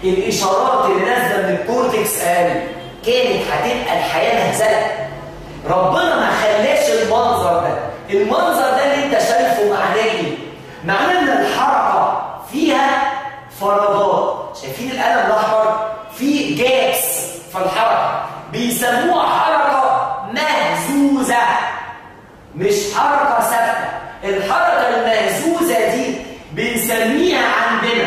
الاشارات اللي نازله من الكورتكس اقل كانت هتبقى الحياه مهزله ربنا ما خلاش المنظر ده المنظر ده اللي انت شايفه معناه ايه معناه ان الحركه فيها فراغات شايفين القلم الاحمر في جابس في الحركه بيسموها حركه مهزوزه مش حركه ثابته الحركه المهزوزه دي بنسميها عندنا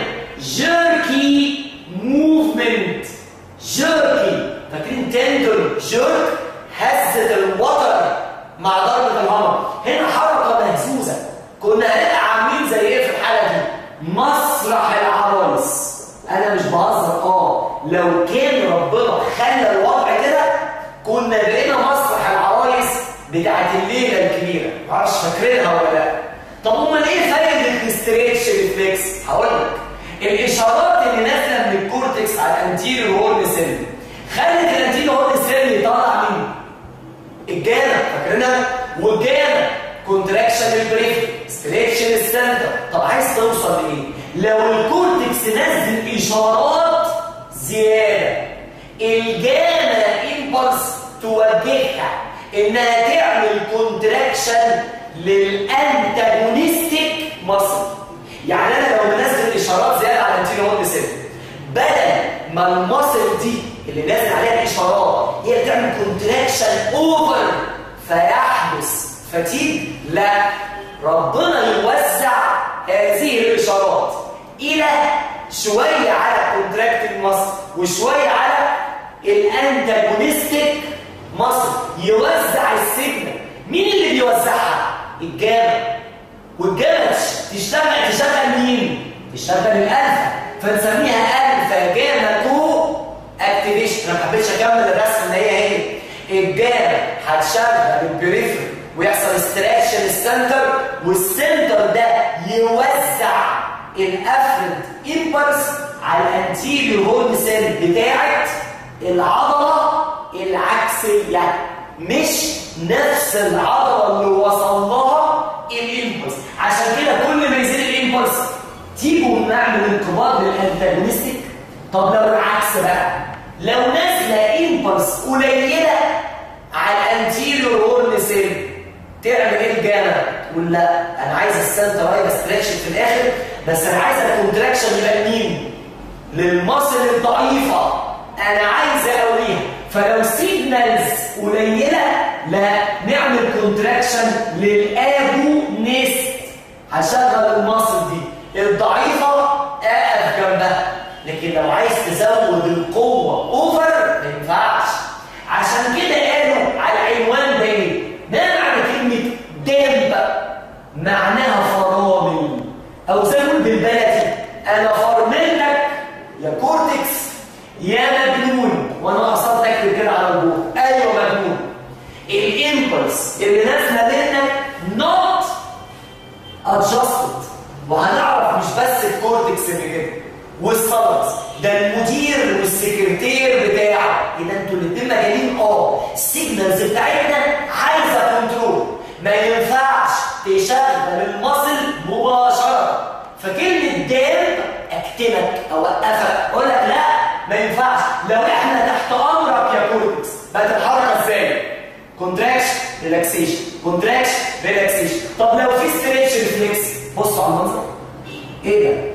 جيركي موفمنت جيركي فاكرين تندر جيرك هزه الوتر مع ضربه الهمر هنا حركه مهزوزه كنا هنبقى عاملين زي ايه في الحاله دي مسرح العرايس انا مش بهزر اه لو كان ربنا خلى الوضع كده كنا بقينا مسرح العرايس بتاعت الليله الكبيره معرفش فاكرينها ولا لا طب امال ايه فايده الاستريتش ريفلكس هقول لك الاشارات اللي نازله من الكورتكس على الانتيريور هورن سيل خلت الانتيريور هورن سيل يطلع مين الجانا فاكرينها والجانا كونتراكشن البريف ستريتشن السنتر طب عايز توصل لايه لو الكورتكس نزل اشارات زياده الجانا امبلس توجهها انها تعمل كونتراكشن للانتاجونستيك مصل يعني انا لو منزل اشارات زياده على الانتيريور هورن سيل بدل ما المصل دي اللي نازل عليها الاشارات هي بتعمل كونتراكشن اوفر فيحدث فتيج لا ربنا يوزع هذه الاشارات الى شويه على كونتراكتنج مصل وشويه على الانتاجونستيك مصل يوزع السيجنال مين اللي بيوزعها الجامع والجامع تشتغل تشغل مين تشتغل الالفا فنسميها الفا جاما 2 اكتيفيشن انا ما حبيتش اكمل الرسم ان هي هي الجاما هتشغل البريفري ويحصل استراكشن السنتر والسنتر ده يوزع الافرد امبلس على الانتيريور هورن سيل بتاعت العضله العكسيه مش نفس العضله اللي وصل لها الامبلس عشان كده كل ما يزيد الامبلس تيجوا نعمل انقباض للانتاجونستيك طب لو العكس بقى لو نازله امبلس قليله على الانتيريور هورن سيل تعمل ايه الجامع تقول لا انا عايز السنتر هاي ستريتشن في الاخر بس انا عايز الكونتراكشن يبقى لمين للمصل الضعيفه انا عايز اقويها فلو سيجنالز قليله لا نعمل كونتراكشن للابو نست هشغل المصل دي الضعيفه اقف جنبها لكن لو عايز تزود القوه اوفر ما ينفعش عشان كده قالوا على العنوان ده ايه؟ ما معنى كلمه دامبه معناها فرامل او زي ما نقول بالبلدي انا فرمل لك يا كورتكس يا مجنون وانا قصدت اكتب كده على البورد ايوه مجنون الامبلس اللي نازله منك نوت ادجستد وهنعرف مش بس الكورتكس اللي كده والسلطس ده المدير والسكرتير بتاعه اذا انتوا الاثنين مجانين اه السيجنالز بتاعتنا عايزه كنترول ما ينفعش تشغل المصل مباشره فكلمه دام اكتمك اوقفك اقول لك لا ما ينفعش لو احنا تحت امرك يا كورتكس بقت الحركه ازاي كونتراكشن ريلاكسيشن كونتراكشن ريلاكسيشن طب لو في ستريتش ريفلكس بصوا على المنظر ايه ده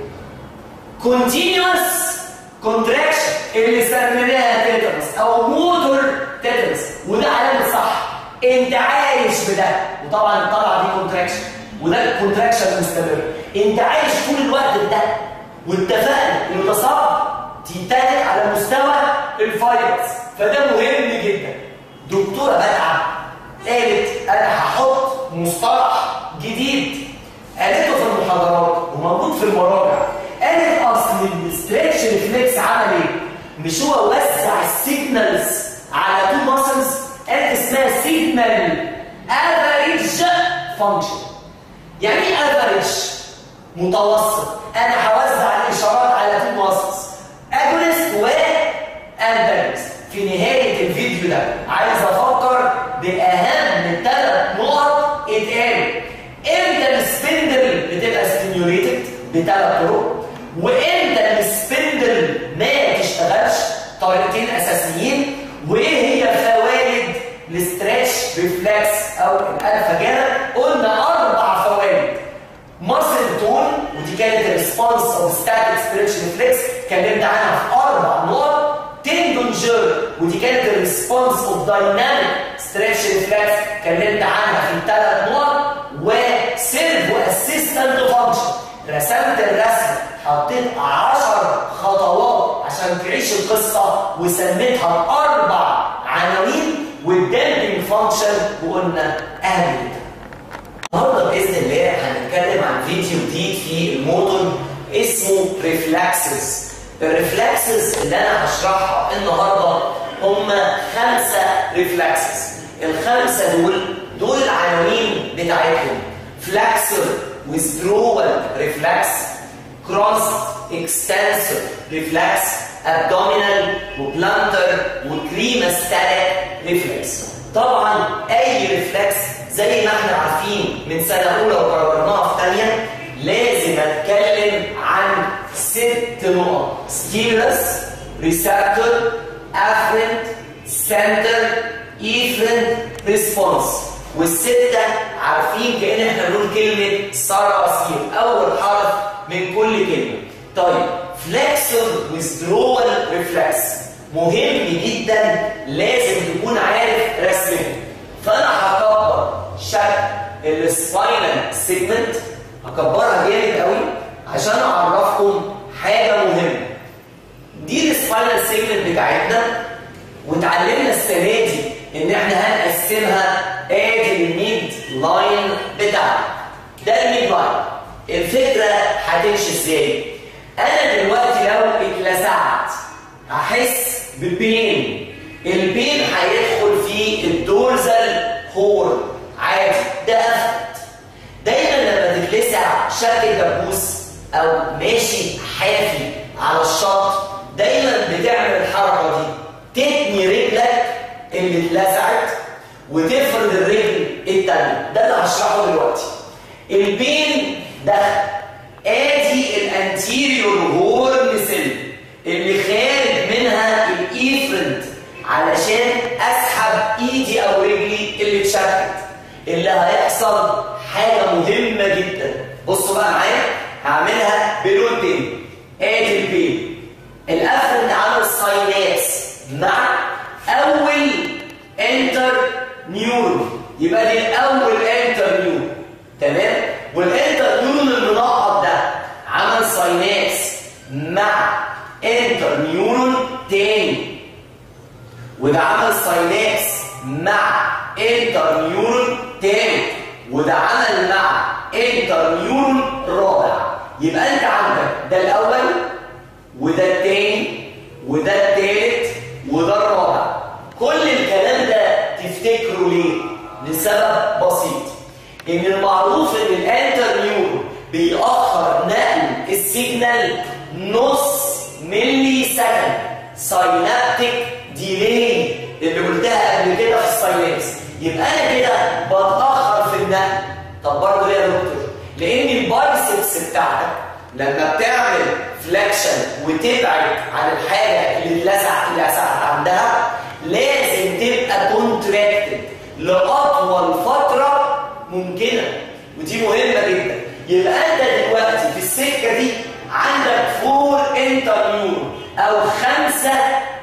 continuous contraction اللي سميناها تيتانس او موتور تيتانس وده علامه صح انت عايش بده وطبعا الطلعه دي كونتراكشن وده الكونتراكشن مستمر انت عايش طول الوقت بده واتفقنا ان ده صعب تيتانيك على مستوى الفايبرز فده مهم جدا دكتوره بدعه قالت انا هحط مصطلح جديد قالته في المحاضرات وموجود في المراجع قالت اصل الاستريتش ريفلكس عمل ايه؟ مش هو وزع السيجنالز على تو ماسلز قالت اسمها سيجنال افريج فانكشن يعني ايه افريج؟ متوسط انا هوزع الاشارات على تو ماسلز اجونست وانتاجونست في نهايه الفيديو ده عايز افكر باهم ثلاث نقط اتقالوا امتى السبندل بتبقى ستيميوليتد بثلاث طرق وامتى السبندل ما طريقتين اساسيين وايه هي فوائد الستريتش ريفلكس او الالفا جاما قلنا اربع فوائد ماسل تون ودي كانت الريسبونس اوف ستاتيك ستريتش ريفلكس اتكلمت عنها في اربع نقط تندون جير ودي كانت الريسبونس اوف دايناميك ستريتش ريفلكس اتكلمت عنها في ثلاث نقط وسيرفو اسيستنت فانكشن رسمت الرسم حطيت 10 خطوات عشان تعيش القصه وسميتها اربع عناوين والدامبنج فانكشن وقلنا اهل النهارده باذن الله هنتكلم عن فيديو جديد في الموتور اسمه ريفلكسز الريفلكسز اللي انا هشرحها النهارده هم خمسه ريفلكسز الخمسه دول دول العناوين بتاعتهم فلاكسر withdrawal reflex cross extensor reflex abdominal وبلانتر وكريماستاتيك ريفلكس طبعا اي ريفلكس زي ما احنا عارفين من سنه اولى وقررناها في ثانيه لازم اتكلم عن ست نقط ستيرس ريسبتور افرنت سنتر ايفرنت ريسبونس والسته عارفين كان احنا بنقول كلمه صراصير اول حرف من كل كلمه طيب فلكسور withdrawal ريفلكس مهم جدا لازم تكون عارف رسمه فانا هكبر شكل السباينال سيجمنت هكبرها جامد قوي عشان اعرفكم حاجه مهمه دي السباينال سيجمنت بتاعتنا واتعلمنا السنه دي ان احنا هنقسمها ادي الميد لاين بتاعنا ده الميد لاين الفكره هتمشي ازاي انا دلوقتي لو اتلسعت هحس ببين البين هيدخل في الدورزال هورن عادي ده افت دايما لما تتلسع شكل دبوس او ماشي حافي على الشط دايما بتعمل الحركه دي تتني رجلك اللي اتلسعت وتفرد الرجل التانية ده اللي هشرحه دلوقتي البين ده ادي الانتيريور هورن سيل اللي خارج منها الايفرنت علشان اسحب ايدي او رجلي اللي اتشتت اللي هيحصل حاجه مهمه جدا بصوا بقى معايا هعملها بلون تاني ادي البين الافرنت عامل سايناس مع اول انتر نيورون يبقى دي الاول انتر نيورون تمام والانتر نيورون المنقط ده عمل سايناس مع انتر نيورون تاني وده عمل سايناس مع انتر نيورون تاني وده عمل مع انتر نيورون رابع يبقى انت عندك ده الاول وده التاني وده التالت وده الرابع كل الكلام ده تفتكروا ليه لسبب بسيط ان المعروف ان الانتر نيورون بيأخر نقل السيجنال نص ملي سكند ساينابتيك ديلي اللي قلتها قبل كده في الساينابس يبقى انا كده بتاخر في النقل طب برضه ليه يا دكتور لان البايسبس بتاعتك لما بتعمل فليكشن وتبعد عن الحاجه اللي لسعت اللي لسعت عندها لازم تبقى كونتراكتد لاطول فتره ممكنه ودي مهمه جدا يبقى انت دلوقتي في السكه دي عندك فور انتر نيورون او خمسه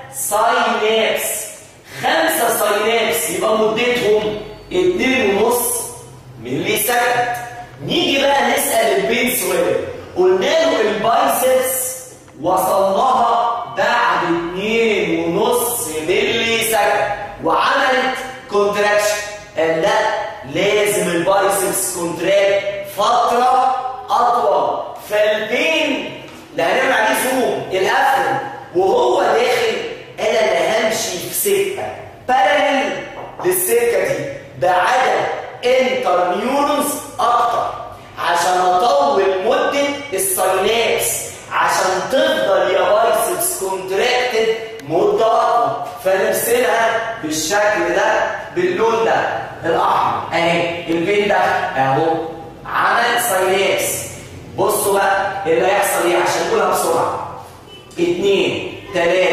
ساينابس خمسه ساينابس يبقى مدتهم اتنين ونص ملي سكند نيجي بقى نسال البين سؤال قلنا له البايسبس وصل لها بعد اتنين ونص ملي سكند وعملت كونتراكشن قال لا لازم البايسبس كونتراكت فتره اطول فالبين اللي هنعمل عليه زوم الافرن وهو داخل انا اللي همشي في سكه بارلل للسكه دي بعدد انتر نيورونز اكتر عشان اطول مده الساينابس عشان تفضل يا بايسبس كونتراكتد مده اطول فنرسمها بالشكل ده باللون ده الاحمر اهي البين ده اهو عمل ساينابس بصوا بقى اللي هيحصل ايه عشان نقولها بسرعه اتنين تلاته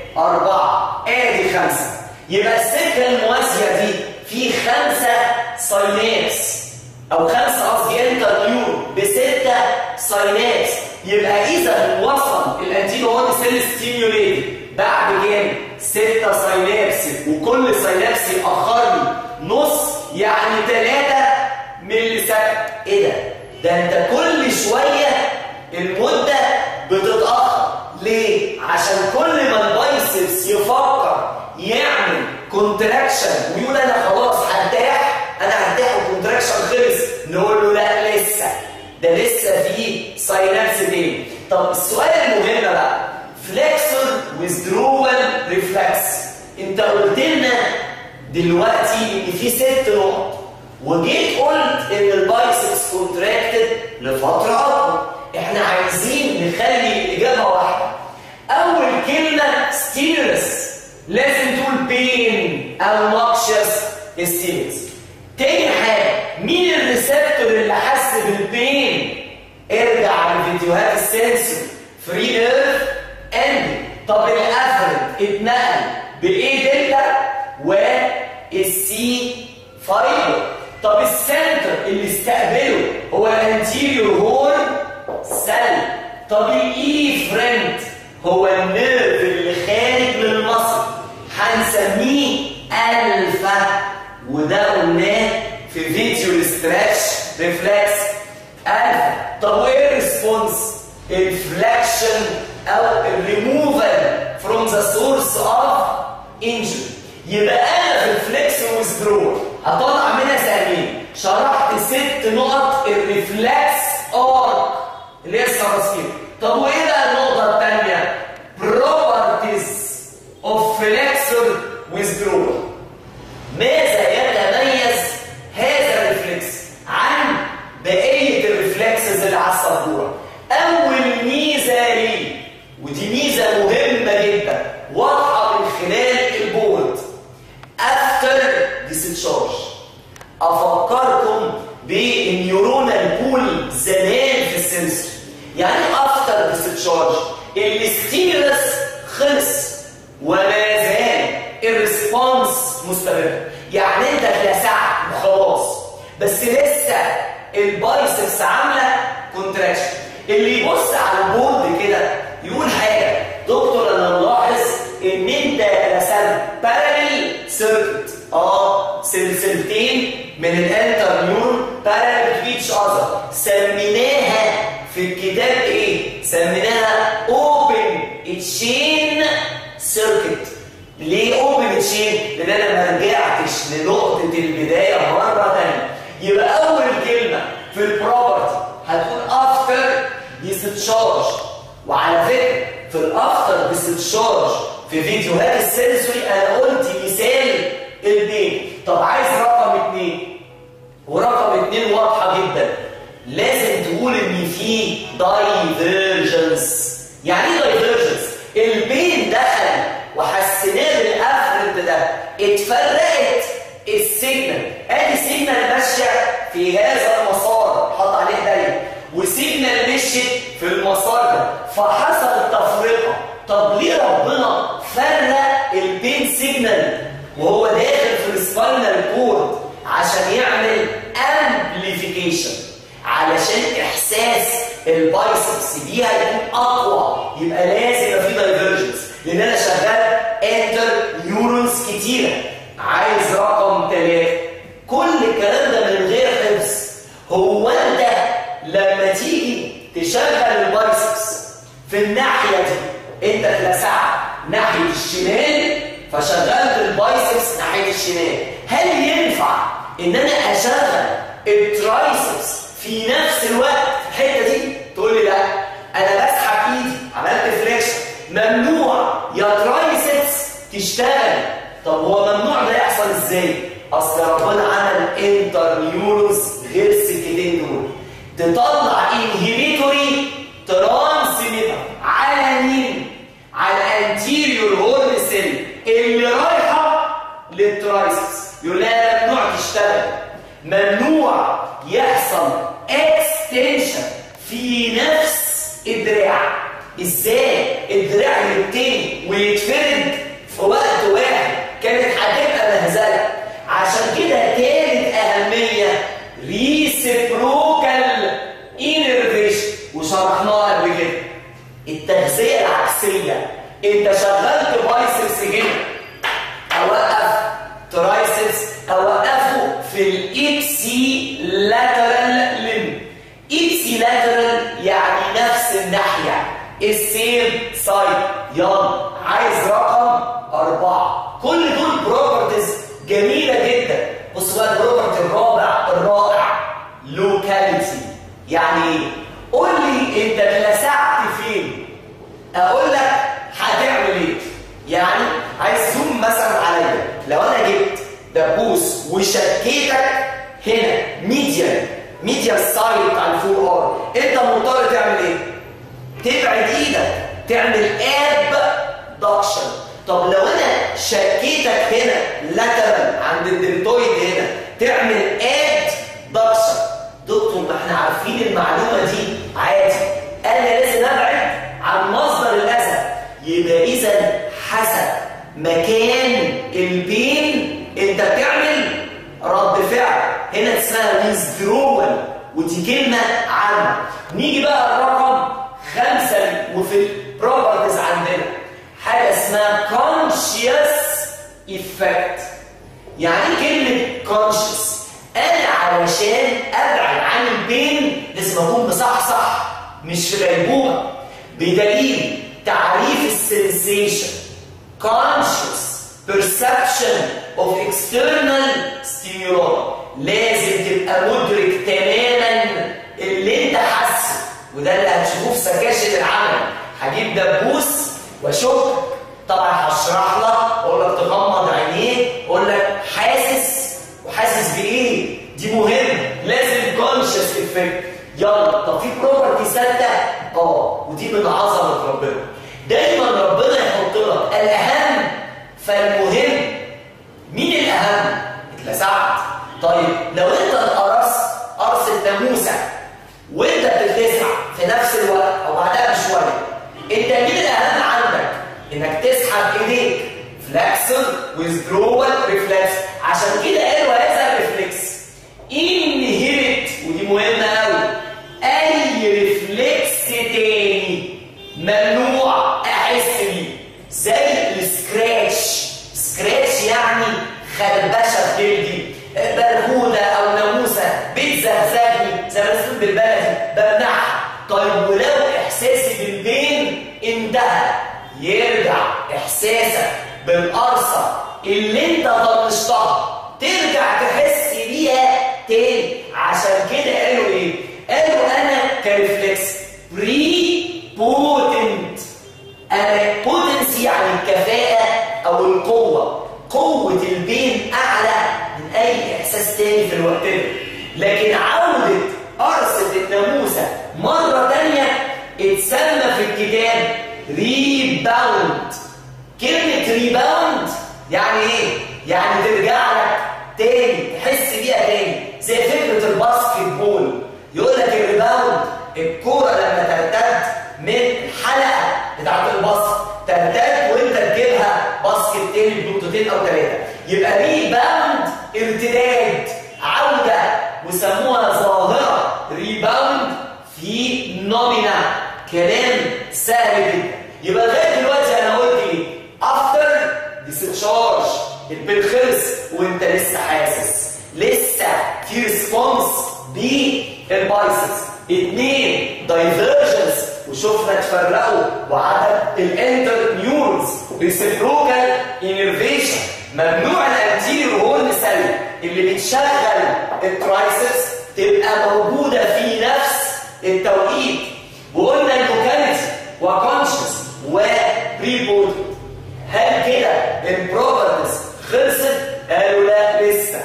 أربعة آدي خمسة يبقى السكة الموازية دي في خمسة ساينابس أو خمسة قصدي انترنيور بستة ساينابس يبقى إذا وصل الأنتينو هون سيل ستيميوليتد بعد كام؟ ستة ساينابس وكل ساينابس يأخرني نص يعني ثلاثة ملي سكند إيه ده؟ ده أنت كل شوية المدة بتتأخر ليه؟ عشان كل ما البايسبس يفكر يعمل كونتراكشن ويقول انا خلاص هرتاح انا هرتاح والكونتراكشن خلص نقول له لا لسه ده لسه في ساينابس تاني طب السؤال المهم بقى فليكسور ويزدرول ريفلكس انت قلت لنا دلوقتي ان في ست نقط وجيت قلت ان البايسبس كونتراكتد لفتره اطول احنا عايزين نخلي الاجابه واحده اول كلمه ستيمولس لازم تقول بين او نوكشس ستيمولس تاني حاجه مين الريسبتور اللي حس بالبين ارجع على فيديوهات السنسور فري نيرف اند طب الافرد اتنقل بايه دلتا والسي فايبر طب السنتر اللي استقبله هو الانتيريور هورن سل طب الاي فرنت هو النيرف اللي خارج من المصل هنسميه الفا وده قلناه في فيديو الاستراتش ريفلكس الفا طب وايه الريسبونس الفلكشن او الريموفال فروم ذا سورس اوف انجري يبقى انا في الفليكس ويزدرول هطلع منها سهمين شرحت ست نقط الريفلكس ارك اللي هي السراسير طب وايه بقى النقطه الثانيه properties of flexor withdrawal ماذا يتميز هذا الريفلكس عن بقيه الريفلكسز اللي على السبوره اول ميزه ليه ودي ميزه مهمه جدا واضحه من خلال البورد افتر discharge افكركم بالنيورونال بول زمان في السنسور يعني افتر discharge الستيمولس خلص وما زال الريسبونس مستمر يعني انت اتلسعت وخلاص بس لسه البايسبس عامله كونتراكشن اللي يبص على البورد كده يقول حاجه دكتور انا ملاحظ ان انت رسمت باراليل سيركت اه سلسلتين من الانتر نيورون باراليل تو ايتش اذر سميناها في الكتاب ايه سميناها اوبن تشين سيركت ليه اوبن تشين لان انا ما رجعتش لنقطه البدايه مره ثانيه يبقى اول كلمه في البروبرتي هتقول افتر ديستشارج وعلى فكره في الافتر ديستشارج في فيديوهات السنسوري انا قلت مثال البين طب عايز رقم اثنين ورقم اثنين واضحه جدا لازم تقول ان في دايفيرجنس يعني ايه دايفيرجنس البين دخل وحسيناه بالافرد ده اتفرقت السيجنال ادي سيجنال ماشيه في هذا المسار حط عليه دايره وسيجنال مشيت في المسار ده فحصل تفرقه طب ليه ربنا فرق البين سيجنال وهو داخل في السباينال كورد عشان يعمل امبليفيكيشن علشان احساس البايسبس بيها يكون اقوى يبقى لازم يبقى في دايفرجنس لان انا شغال انتر نيورونز كتيره عايز رقم ثلاثه كل الكلام ده من غير حفظ هو انت لما تيجي تشغل البايسبس في الناحيه دي انت اتلسعت ناحيه الشمال فشغلت البايسبس ناحيه الشمال هل ينفع ان انا اشغل الترايسبس في نفس الوقت في الحته دي تقول لي لا انا بسحب ايدي عملت فليكشن ممنوع يا ترايسبس تشتغل طب هو ممنوع ده يحصل ازاي اصل ربنا عمل انتر نيورونز غير السكتين دول تطلع انهبيتوري ترانسميتر على مين على انتيريور هورن سيل اللي رايحه للترايسبس يقول لها ممنوع تشتغل ممنوع يحصل اكستنشن في نفس الدراع ازاي الدراع يبتدي ويتفرد انت شغلت بايسبس هنا اوقف ترايسبس اوقفه في الايبسي لاترال لم ايبسي لاترال يعني نفس الناحيه السيم سايد يلا عايز رقم أربعة كل دول بروبرتيز جميلة جدا بص بقى البروبرتي الرابع الرائع لوكاليتي يعني ايه؟ قول لي انت اتلسعت فين اقول لك هتعمل ايه يعني عايز زوم مثلا عليا لو انا جبت دبوس وشكيتك هنا ميديا ميديا سايد بتاع الفور ار انت مضطر تعمل ايه تبعد ايدك تعمل اب دكشن طب لو انا شكيتك هنا لاترال عند الدلتويد هنا تعمل اد دكشن دكتور ما احنا عارفين المعلومه دي عادي انا لازم ابعد عن مصدر الاذى يبقى اذا حسب مكان البين انت بتعمل رد فعل هنا اسمها ويزدرول ودي كلمه عامه نيجي بقى الرقم خمسه وفي البروبرتيز عندنا حاجه اسمها conscious effect يعني كلمه conscious انا علشان ابعد عن البين لازم اكون مصحصح مش في غيبوبه بدليل تعريف السنسيشن conscious perception of external stimuli لازم تبقى مدرك تماما اللي انت حاسه وده اللي هتشوفوه في سكاشن العمل هجيب دبوس واشك طبعا هشرح لك اقول لك تغمض عينيك اقول لك حاسس وحاسس بايه دي مهم لازم كونشس افكت يلا طب في بروبرتي ثالثه اه ودي من عظمه ربنا دايما ربنا يحط لك الاهم فالمهم مين الاهم اتلسعت طيب لو انت اتقرصت قرصه ناموسه وانت بتتلسع في نفس الوقت او بعدها بشويه انت مين الاهم عندك انك تسحب ايديك فلكسن ويزدرول ريفلكس عشان كده قالوا هذا الريفلكس انهبت ودي مهمه قوي اي ريفلكس تاني ممنوع احس بيه زي السكراتش سكراتش يعني خربشه في جلدي برغوده او ناموسه بتزغزغني زي ما بنقول بالبلدي بمنعها طيب ولو احساسي بالبين انتهى يرجع احساسك بالقرصه اللي انت طنشتها ترجع تحس بيها تاني عشان كده قالوا ايه؟ قالوا انا كريفلكس بري بوتنت انا بوتنسي يعني الكفاءه او القوه قوه البين اعلى من اي احساس تاني في الوقت ده لكن عوده قرصه الناموسه مره تانيه اتسمى في الكتاب ريباوند كلمه ريباوند يعني ايه يعني ترجع لك تاني تحس بيها تاني زي فكره الباسكت بول يقول لك الريباوند الكوره لما ترتد من الحلقه بتاعت الباسكت ترتد وانت تجيبها باسكت تاني بنقطتين او ثلاثه يبقى ريباوند ارتداد عوده وسموها ظاهره ريباوند في نومينا كلام سهل جدا يبقى لغايه دلوقتي انا قلت ايه افتر ديسشارج البيل خلص وانت لسه حاسس لسه في ريسبونس بالبايسس اثنين دايفرجنس وشفنا تفرقوا وعدد الانتر نيورونز ريسبروكال انرفيشن ممنوع الانتيريور هورن سيل اللي بتشغل الترايسس تبقى موجوده في نفس التوقيت وقلنا اللوكاليتي وكونشس وبريبود هل كده البروبرتيز خلصت؟ قالوا لا لسه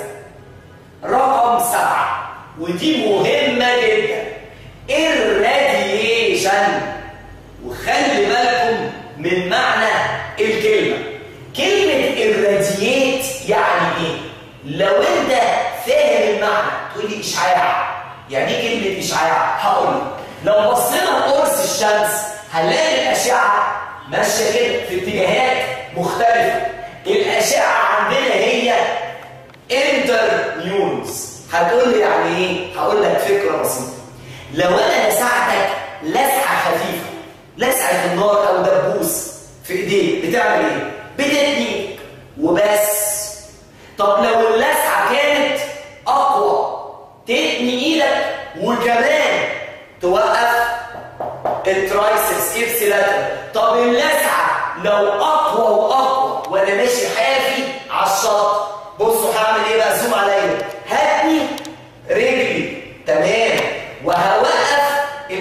رقم سبعة ودي مهمة جدا الراديشن وخلي بالكم من معنى الكلمة كلمة الراديات يعني ايه؟ لو انت فاهم المعنى تقول لي اشعاع يعني ايه كلمة اشعاع؟ هقول لك لو بصينا لقرص الشمس هنلاقي الأشعة ماشية كده في اتجاهات مختلفة الأشعة عندنا هي انتر نيورونز هتقول لي يعني ايه؟ هقول لك فكرة بسيطة لو انا لسعتك لسعة خفيفة لسعة النار او دبوس في ايديك بتعمل ايه بتتني وبس طب لو اللسعه كانت اقوى تتني ايدك وكمان توقف الترايسبس ابسيلاتر طب اللسعه لو اقوى واقوى وانا ماشي حافي على الشط بصوا هعمل ايه بقى زوم عليا هاتني رجلي تمام وهوقف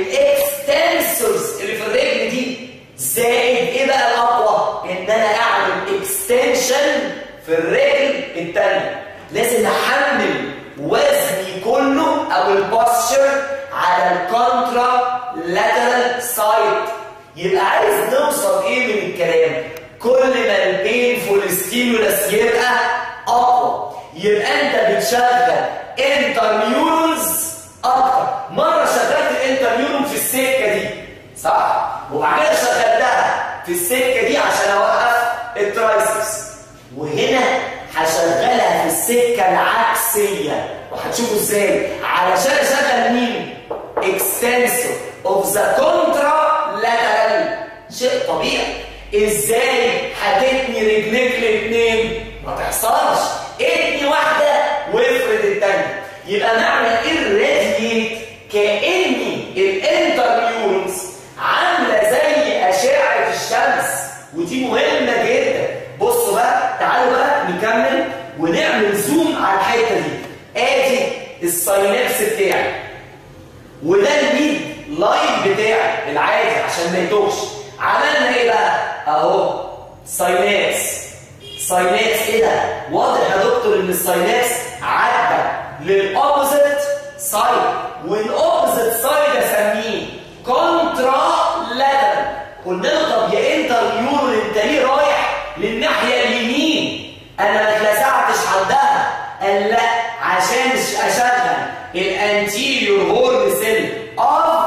الاكستنسورز اللي في الرجل دي زائد ايه بقى الاقوى ان انا اعمل اكستنشن في الرجل الثانيه لازم احمل وزني كله او البوستشر على الكونترا لاترال سايد يبقى عايز نوصل ايه من الكلام كل ما البينفول ستيمولس يبقى اقوى يبقى انت بتشغل انتر نيورونز اكتر مره شغلت الانتر نيورون في السكه دي صح وبعد كده شغلتها في السكه دي عشان اوقف الترايسبس وهنا هشغلها في السكه العكسيه وهتشوفوا ازاي علشان اشغل مين extensor of the contralateral شيء طبيعي ازاي هتتني رجليك الاثنين ما تحصلش اتني واحده وافرد الثانيه يبقى معنى الرادييت كاني الانترنيورونز عامله زي اشعه الشمس ودي مهمه جدا بصوا بقى تعالوا بقى نكمل ونعمل زوم على الحته دي ادي الساينابس بتاعي وده الميد لاين بتاعي العادي عشان ما يتوهش عملنا ايه بقى اهو ساينابس ساينابس ايه ده واضح يا دكتور ان الساينابس عدى للاوبوزيت سايد والاوبوزيت سايد اسميه كونترا لاترال قلنا له طب يا انتر نيورون انت ليه رايح للناحيه اليمين انا ما اتلسعتش عندها قال لا عشان اشغل الانتيريور هورن سيل اوف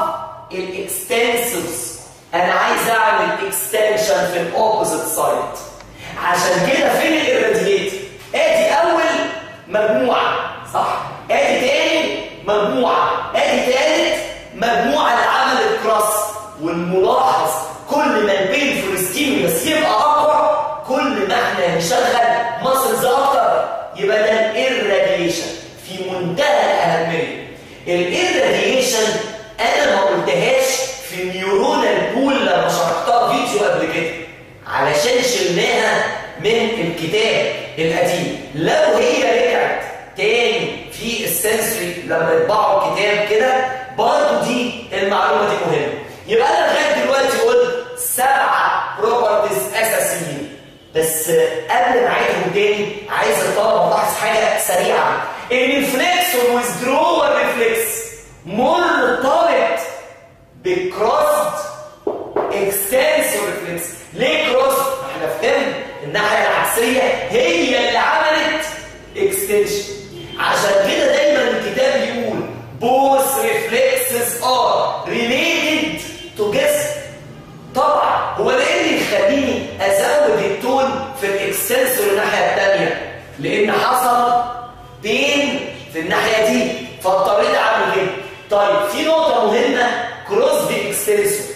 الاكستنسورز انا عايز اعمل اكستنشن في الاوبوزيت سايد عشان كده فين الاراديات ادي اول مجموعه صح ادي تاني مجموعه ادي تالت مجموعه اللي عملت كراس والملاحظ كل ما البين ستيمولس يبقى اقوى كل ما احنا هنشغل ماسلز اكتر يبقى ده الاراديشن في منتهى الاهميه الاراديشن انا ما قلتهاش في النيورونال بول لما شرحتها فيديو قبل كده علشان شلناها من الكتاب القديم لو هي رجعت تاني في السنسوري لما يطبعوا الكتاب كده برضه دي المعلومه دي مهمه يبقى انا لغايه دلوقتي قلت سبعه بروبرتيز اساسيين بس قبل ما اعيدهم تاني عايز الطلبه تلاحظ حاجه سريعه ان الفليكس والويزدرول ريفلكس مرتبط بكروست اكستنسور ريفلكس ليه كروست؟ احنا فهمنا الناحيه العكسيه هي اللي عملت اكستنشن عشان كده دايما الكتاب يقول both reflexes are related together طبعا هو ده ايه اللي يخليني ازود التون في الاكستنسور الناحيه الثانيه لان حصل بين في الناحيه دي فاضطريت اعمل كده طيب في نقطه مهمه كروس دي اكستنسور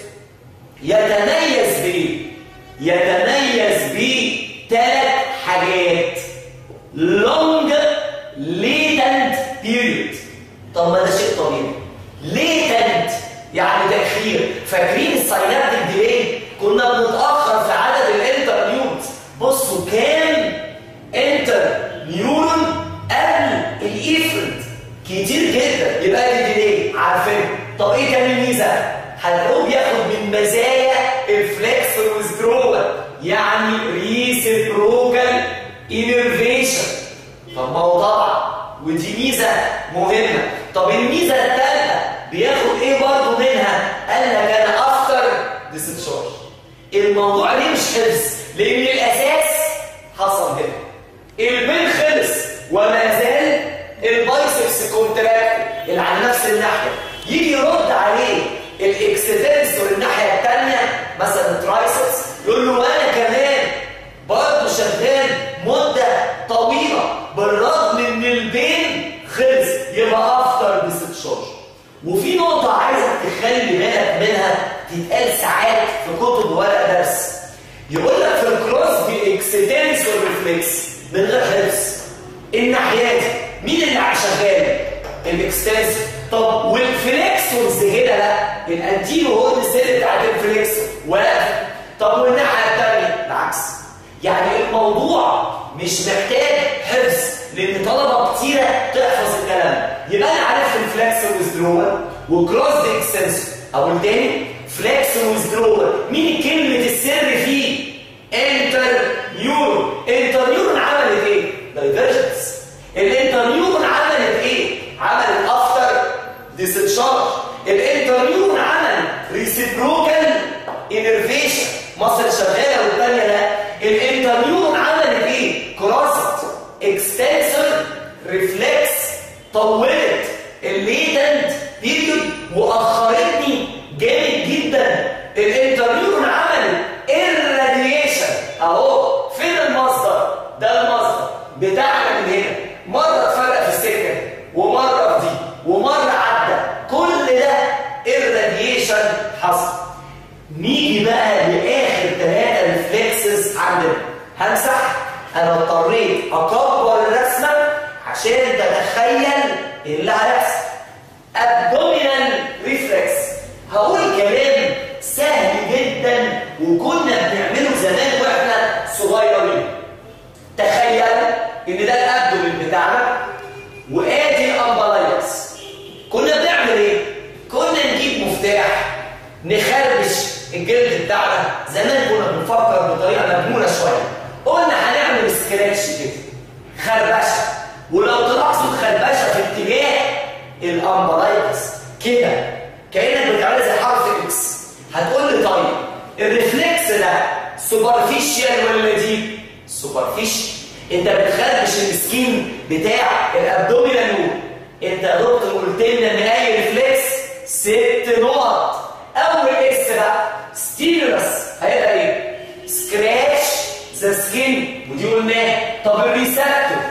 يتميز بايه يتميز بثلاث حاجات لونج ليتنت بيريود طب ما ده شيء طبيعي ليتنت يعني تاخير فاكرين الساينابتيك ديلي كنا بنتاخر في عدد الانتر نيورونز بصوا كام انتر نيورون قبل الايفرنت كتير جدا يبقى دي ديلي عارفين طب ايه كان الميزه هنقوم بياخد من مزايا الفليكس والويزدرول يعني ريسيبروكال انرفيشن طب ما هو طبعا ودي ميزه مهمه طب الميزه الثالثه بياخد ايه برضه منها قال لك انا افتر ديستشارج الموضوع ليه مش حفظ لان الاساس حصل هنا البين خلص وما زال البايسبس كونتراكت اللي على نفس الناحيه يجي يرد عليه الاكستنسور الناحيه الثانيه مثلا الترايسبس يقول له انا كمان برضه شغال مده طويله بالرغم ان البين خلص يبقى افتر ديستشارج وفي نقطه عايزك تخلي بالك منها تتقال ساعات في كتب ورق درس يقول اكستنسور ريفلكس من غير حفظ الناحيه دي مين اللي شغال الاكستنسور طب والفليكسورز هنا لا الانتيرو هو السيل بتاعت الفليكسور واقف طب والناحيه الثانيه العكس يعني الموضوع مش محتاج حفظ لان طلبه كتيره تحفظ الكلام يبقى انا عرفت الفليكسور ويزدرول وكروس اكستنسور او التاني فليكسور ويزدرول مين كلمه السر فيه انتر نيورون انتر نيورون عملت ايه دايفرجنس الانتر نيورون عملت ايه عملت افتر ديسشارج الانتر نيورون عمل ريسيبروكال انرفيشن مصر شغاله والثانيه لا الانتر نيورون عملت ايه كروست اكستنسور ريفلكس طولت الليتنت بيريود واخرتني جامد جدا الانتر نيورون عملت الراديشن اهو فين المصدر ده المصدر بتاعنا من هنا مره اتفرق في السكه دي ومره في دي ومره عدى كل ده الراديشن حصل نيجي بقى لاخر ثلاثه ريفلكسز عندنا همسح انا اضطريت اكبر الرسمه عشان تتخيل اللي هيحصل ابدومينال ريفلكس هقول كلام سهل جدا وكنا بنعمله زمان واحنا صغيرين تخيل ان ده الابدومين بتاعنا وادي الامبلايكس كنا بنعمل ايه كنا نجيب مفتاح نخربش الجلد بتاعنا زمان كنا بنفكر بطريقه مجنونه شويه قلنا هنعمل سكراتش كده خربشه ولو تلاحظوا الخربشه في اتجاه الامبلايكس كده كانك بتعمل زي حرف اكس هتقول لي طيب الريفلكس ده سوبرفيشال ولا ديب سوبرفيشال انت بتخربش السكين بتاع الابدومينال وول انت يا دكتور قلت لنا ان اي ريفلكس ست نقط اول اكس بقى ستيمولس هيبقى ايه سكراتش ذا سكين ودي قلناها طب الريسبتور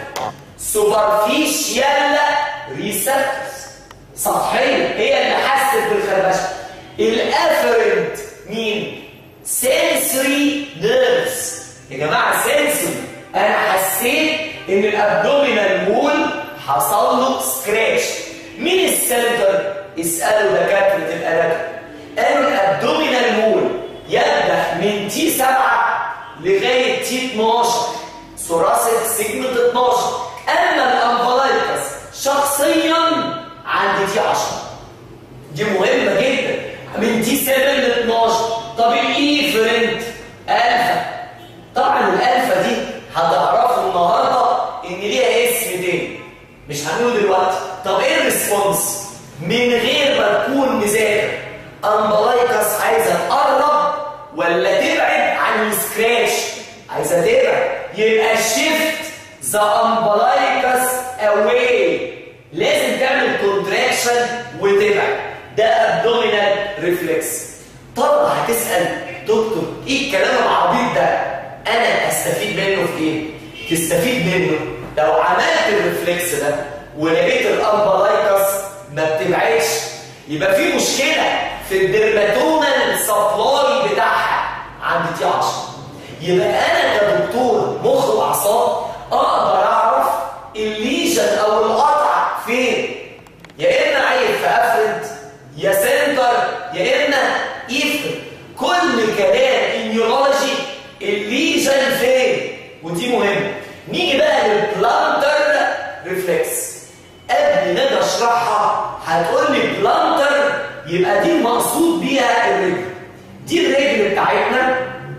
سوبرفيشال ريسبتورز سطحيه هي اللي حست بالخربشه الافرنت مين سنسوري نيرفز يا جماعه سنسوري انا حسيت ان الابدومينال وول حصل له سكراتش مين السنتر اسالوا دكاتره الاناتومي قالوا الابدومينال وول يبدا من تي 7 لغايه تي 12 ثوراسيك سيجمنت 12 اما الامبلايكس شخصيا عند تي 10 دي مهمه جدا من تي 7 ل 12 طب الايفرنت الفا طبعا الالفا دي هتعرفوا النهارده ان ليها اسم تاني مش هنقول دلوقتي طب ايه الريسبونس من غير ما تكون مذاكر امبلايكس عايزه تقرب ولا تبعد عن السكراتش عايزه تبعد يبقى شيفت ذا امبلايكس اواي لازم تعمل كونتراكشن وتبعد ده ابدومينال ريفلكس طبعا هتسال دكتور ايه الكلام العبيط ده انا استفيد منه في ايه تستفيد منه لو عملت الريفلكس ده ولقيت الامبلايكس ما بتبعدش يبقى في مشكله في الدرماتومال سبلاي بتاعها عند تي 10 يبقى انا كدكتور مخ واعصاب اقدر اعرف الليجن او القطع فين يا اما عيب في افرد يا سنتر يا اما ايفر كل كلام انيولوجي الليجن فين ودي مهمه نيجي بقى للبلانتر ريفلكس قبل ما اجي اشرحها هتقول لي بلانتر يبقى دي المقصود بيها الرجل دي الرجل بتاعتنا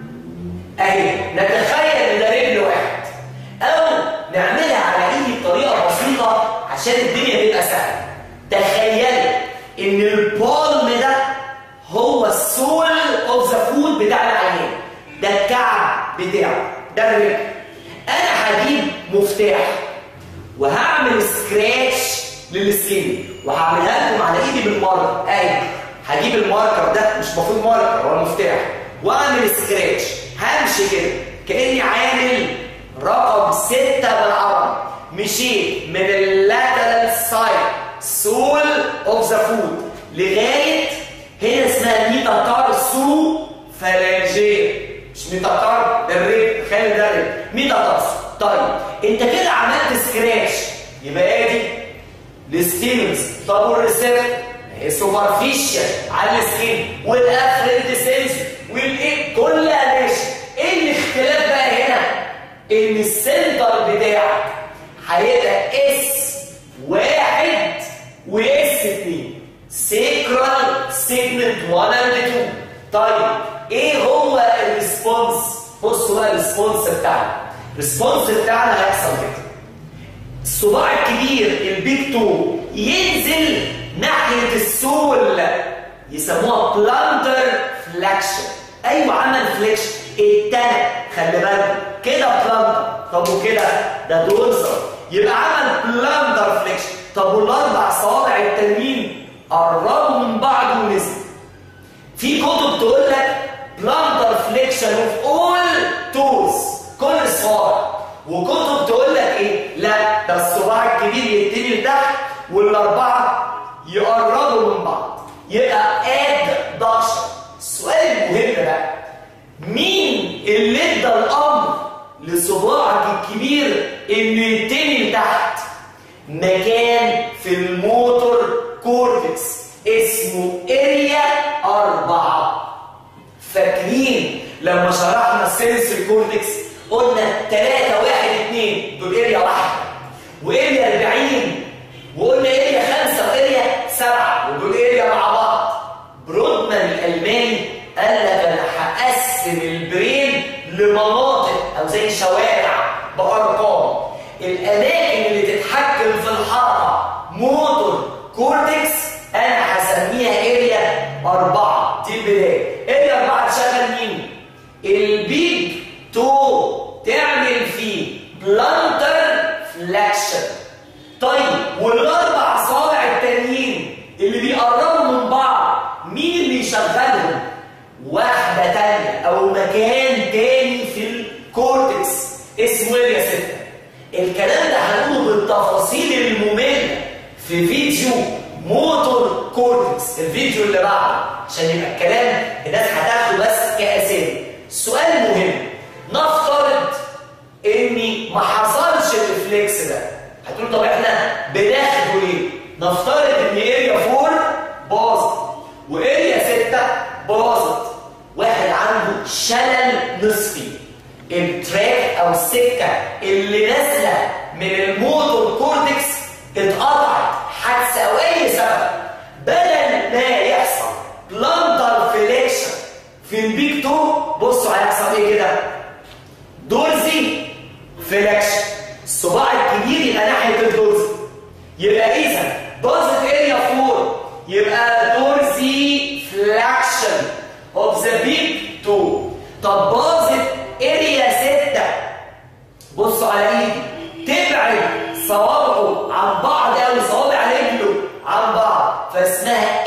اهي نتخيل ان ده رجل واحد او نعملها على ايدي بطريقه بسيطه عشان الدنيا تبقى سهله تخيلي ان البالم ده هو السول اوف ذا فود بتاع العيان ده الكعب بتاعه ده الرجل انا هجيب مفتاح وهعمل سكراتش للسكين وهعملها لكم على ايدي بالماركر اهي هجيب الماركر ده مش المفروض ماركر هو المفتاح واعمل سكراتش همشي كده كاني عامل رقم ستة بالعربي مشيت من اللاترال سايد سول اوف ذا فود لغايه هنا اسمها ميتاكار سو فالانجيه مش ميتاكار الرجل خلي يا مدرب ميتا تارس طيب انت كده عملت سكراتش يبقى ادي الستيمولس طب والريسبتور السوبرفيشال على السكين والافرنت سيلز والايه كلها ماشي ايه الاختلاف بقى هنا ان السنتر بتاعك هيبقى اس واحد واس اتنين سيكرال سيجمنت 1 اند 2 طيب ايه هو الريسبونس بصوا بقى الريسبونس بتاعنا الريسبونس بتاعنا هيحصل كده الصباع الكبير البيج تو ينزل ناحيه السول يسموها بلانتر فلاكشن ايوه عمل فليكشن التاني خلي بالك كده بلانتر طب وكده ده دورسال يبقى عمل بلانتر فليكشن طب والاربع صوابع التانيين قربوا من بعض ونزل في كتب تقول لك بلانتر فليكشن اوف اول توز كل الصوابع وكتب تقول لك ايه لا ده الصباع الكبير يبتدي لتحت والاربعه يقربوا من بعض يبقى اد دكشن السؤال المهم بقى مين اللي ادى الامر لصباعك الكبير انه يبتدي لتحت مكان في الموتور كورتكس اسمه اريا أربعة فاكرين لما شرحنا السنسوري كورتكس قلنا 3 1 2 دول اريا واحده واريا 40 وقلنا اريا 5 واريا 7 ودول اريا مع بعض برودمان الالماني قال لك انا هقسم البرين لمناطق او زي شوارع بارقام الاماكن اللي تتحكم في الحركه موتور كورتكس انا هسميها اريا 4 دي البدايه اريا 4 تشغل مين البيج تو تعمل فيه بلانتر فلاكشن طيب والاربع صابع التانيين اللي بيقربوا من بعض مين اللي يشغلهم واحده تانية او مكان تاني في الكورتكس اسمه اريا 6 الكلام ده هنقوله بالتفاصيل الممله في فيديو موتور كورتكس الفيديو اللي بعده عشان يبقى الكلام الناس هتاخده بس كاسامي سؤال مهم نفترض ان ما حصلش الريفلكس ده هتقول طب احنا بناخده ليه نفترض ان اريا 4 باظت واريا 6 باظت واحد عنده شلل نصفي التراك او السكه اللي نازله من الموتور كورتكس اتقطعت حادثه او اي سبب بدل ما يحصل بلانتر فليكشن في البيك تو بصوا هيحصل ايه كده دورزي فليكشن الصباع الكبير يبقى ناحيه الدورزي يبقى اذا باظت اريا 4 يبقى دورزي فلاكشن اوف ذا بيك تو طب باظت اريا 6 بصوا على ايدي تبعد صوابعه عن بعض قوي صوابع رجله عن بعض فاسمها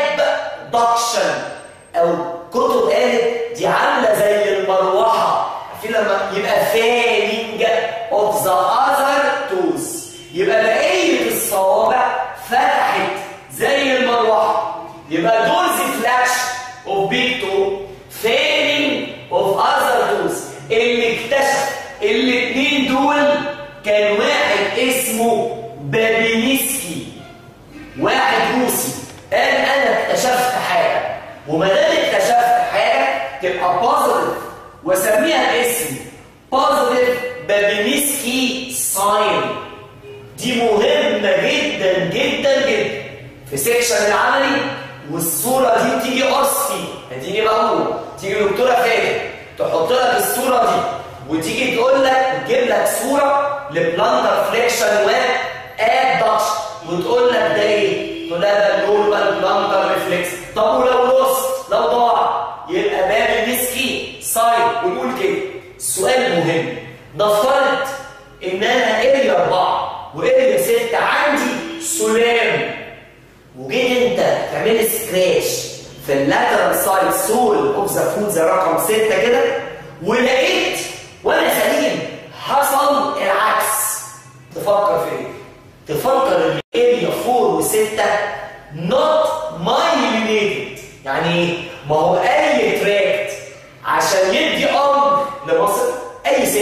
ابدكشن او كتب قالت دي عامله زي المروحه في لما يبقى فانينج اوف ذا اذر توز يبقى بقيه الصوابع فتحت زي المروحه يبقى دورزي فلاش اوف بيج تو فانينج اوف اذر توز اللي اكتشف الاثنين دول كان واحد اسمه بابينسكي واحد روسي قال انا اكتشفت حاجه وما دام اكتشفت حاجه تبقى بوزيتيف واسميها باسم بوزيتيف بابينسكي ساين دي مهمه جدا جدا جدا في سيكشن العملي والصوره دي بتيجي قصفي اديني بقول تيجي دكتوره فاتن تحط لك الصوره دي وتيجي تقول لك تجيب لك صوره لبلانتر فليكشن و ادكشن وتقول لك ده ايه؟ تقول لها ده النورمال بلانتر ريفلكس طب ولو لوست لو ضاع يبقى باب المسكي سايد ونقول كده السؤال مهم نفترض ان انا اريا 4 واريا 6 عندي سلام وجيت انت تعمل سكراش في اللاترال سايد سول اوف ذا فود زي رقم 6 كده ولقيت وانا سليم حصل العكس تفكر في ايه؟ تفكر ان اريا 4 و6 not myelinated يعني ايه؟ ما هو اي تراكت عشان يدي امر لمصر اي ست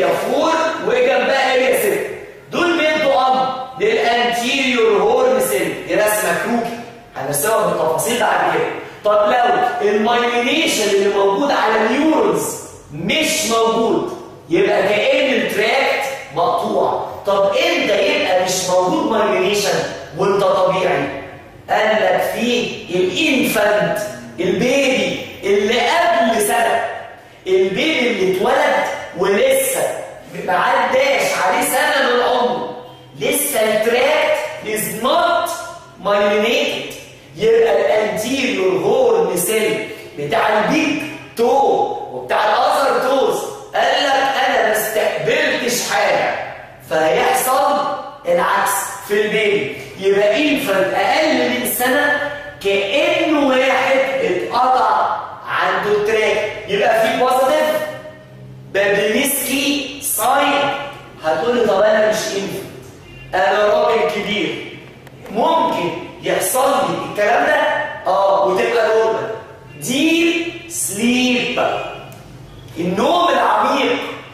اريا 4 وجنبها اريا 6 دول بيدوا امر للانتيريور هورن سيل دي رسمه كروكي هنرسمها بالتفاصيل بعد كده طب لو المايلينيشن اللي موجود على النيورونز مش موجود يبقى كأن التراكت مقطوع طب امتى يبقى مش موجود مايلينيشن وانت طبيعي قال لك في الانفانت البيبي اللي قبل سنه البيبي اللي اتولد ولسه ما عداش عليه سنه من العمر لسه التراكت از نوت مايلينيتد يبقى الانتيريور هورن سيل بتاع البيج تو وبتاع الاذر توز قال لك انا ما استقبلتش حاجه فهيحصل العكس في البيبي يبقى انفنت اقل من سنه كانه واحد اتقطع عنده تراك يبقى في بوزيتيف بابليسكي ساين هتقول لي طب انا مش انفنت انا راجل كبير ممكن يحصل لي الكلام ده اه وتبقى نورمال ديب سليب النوم العميق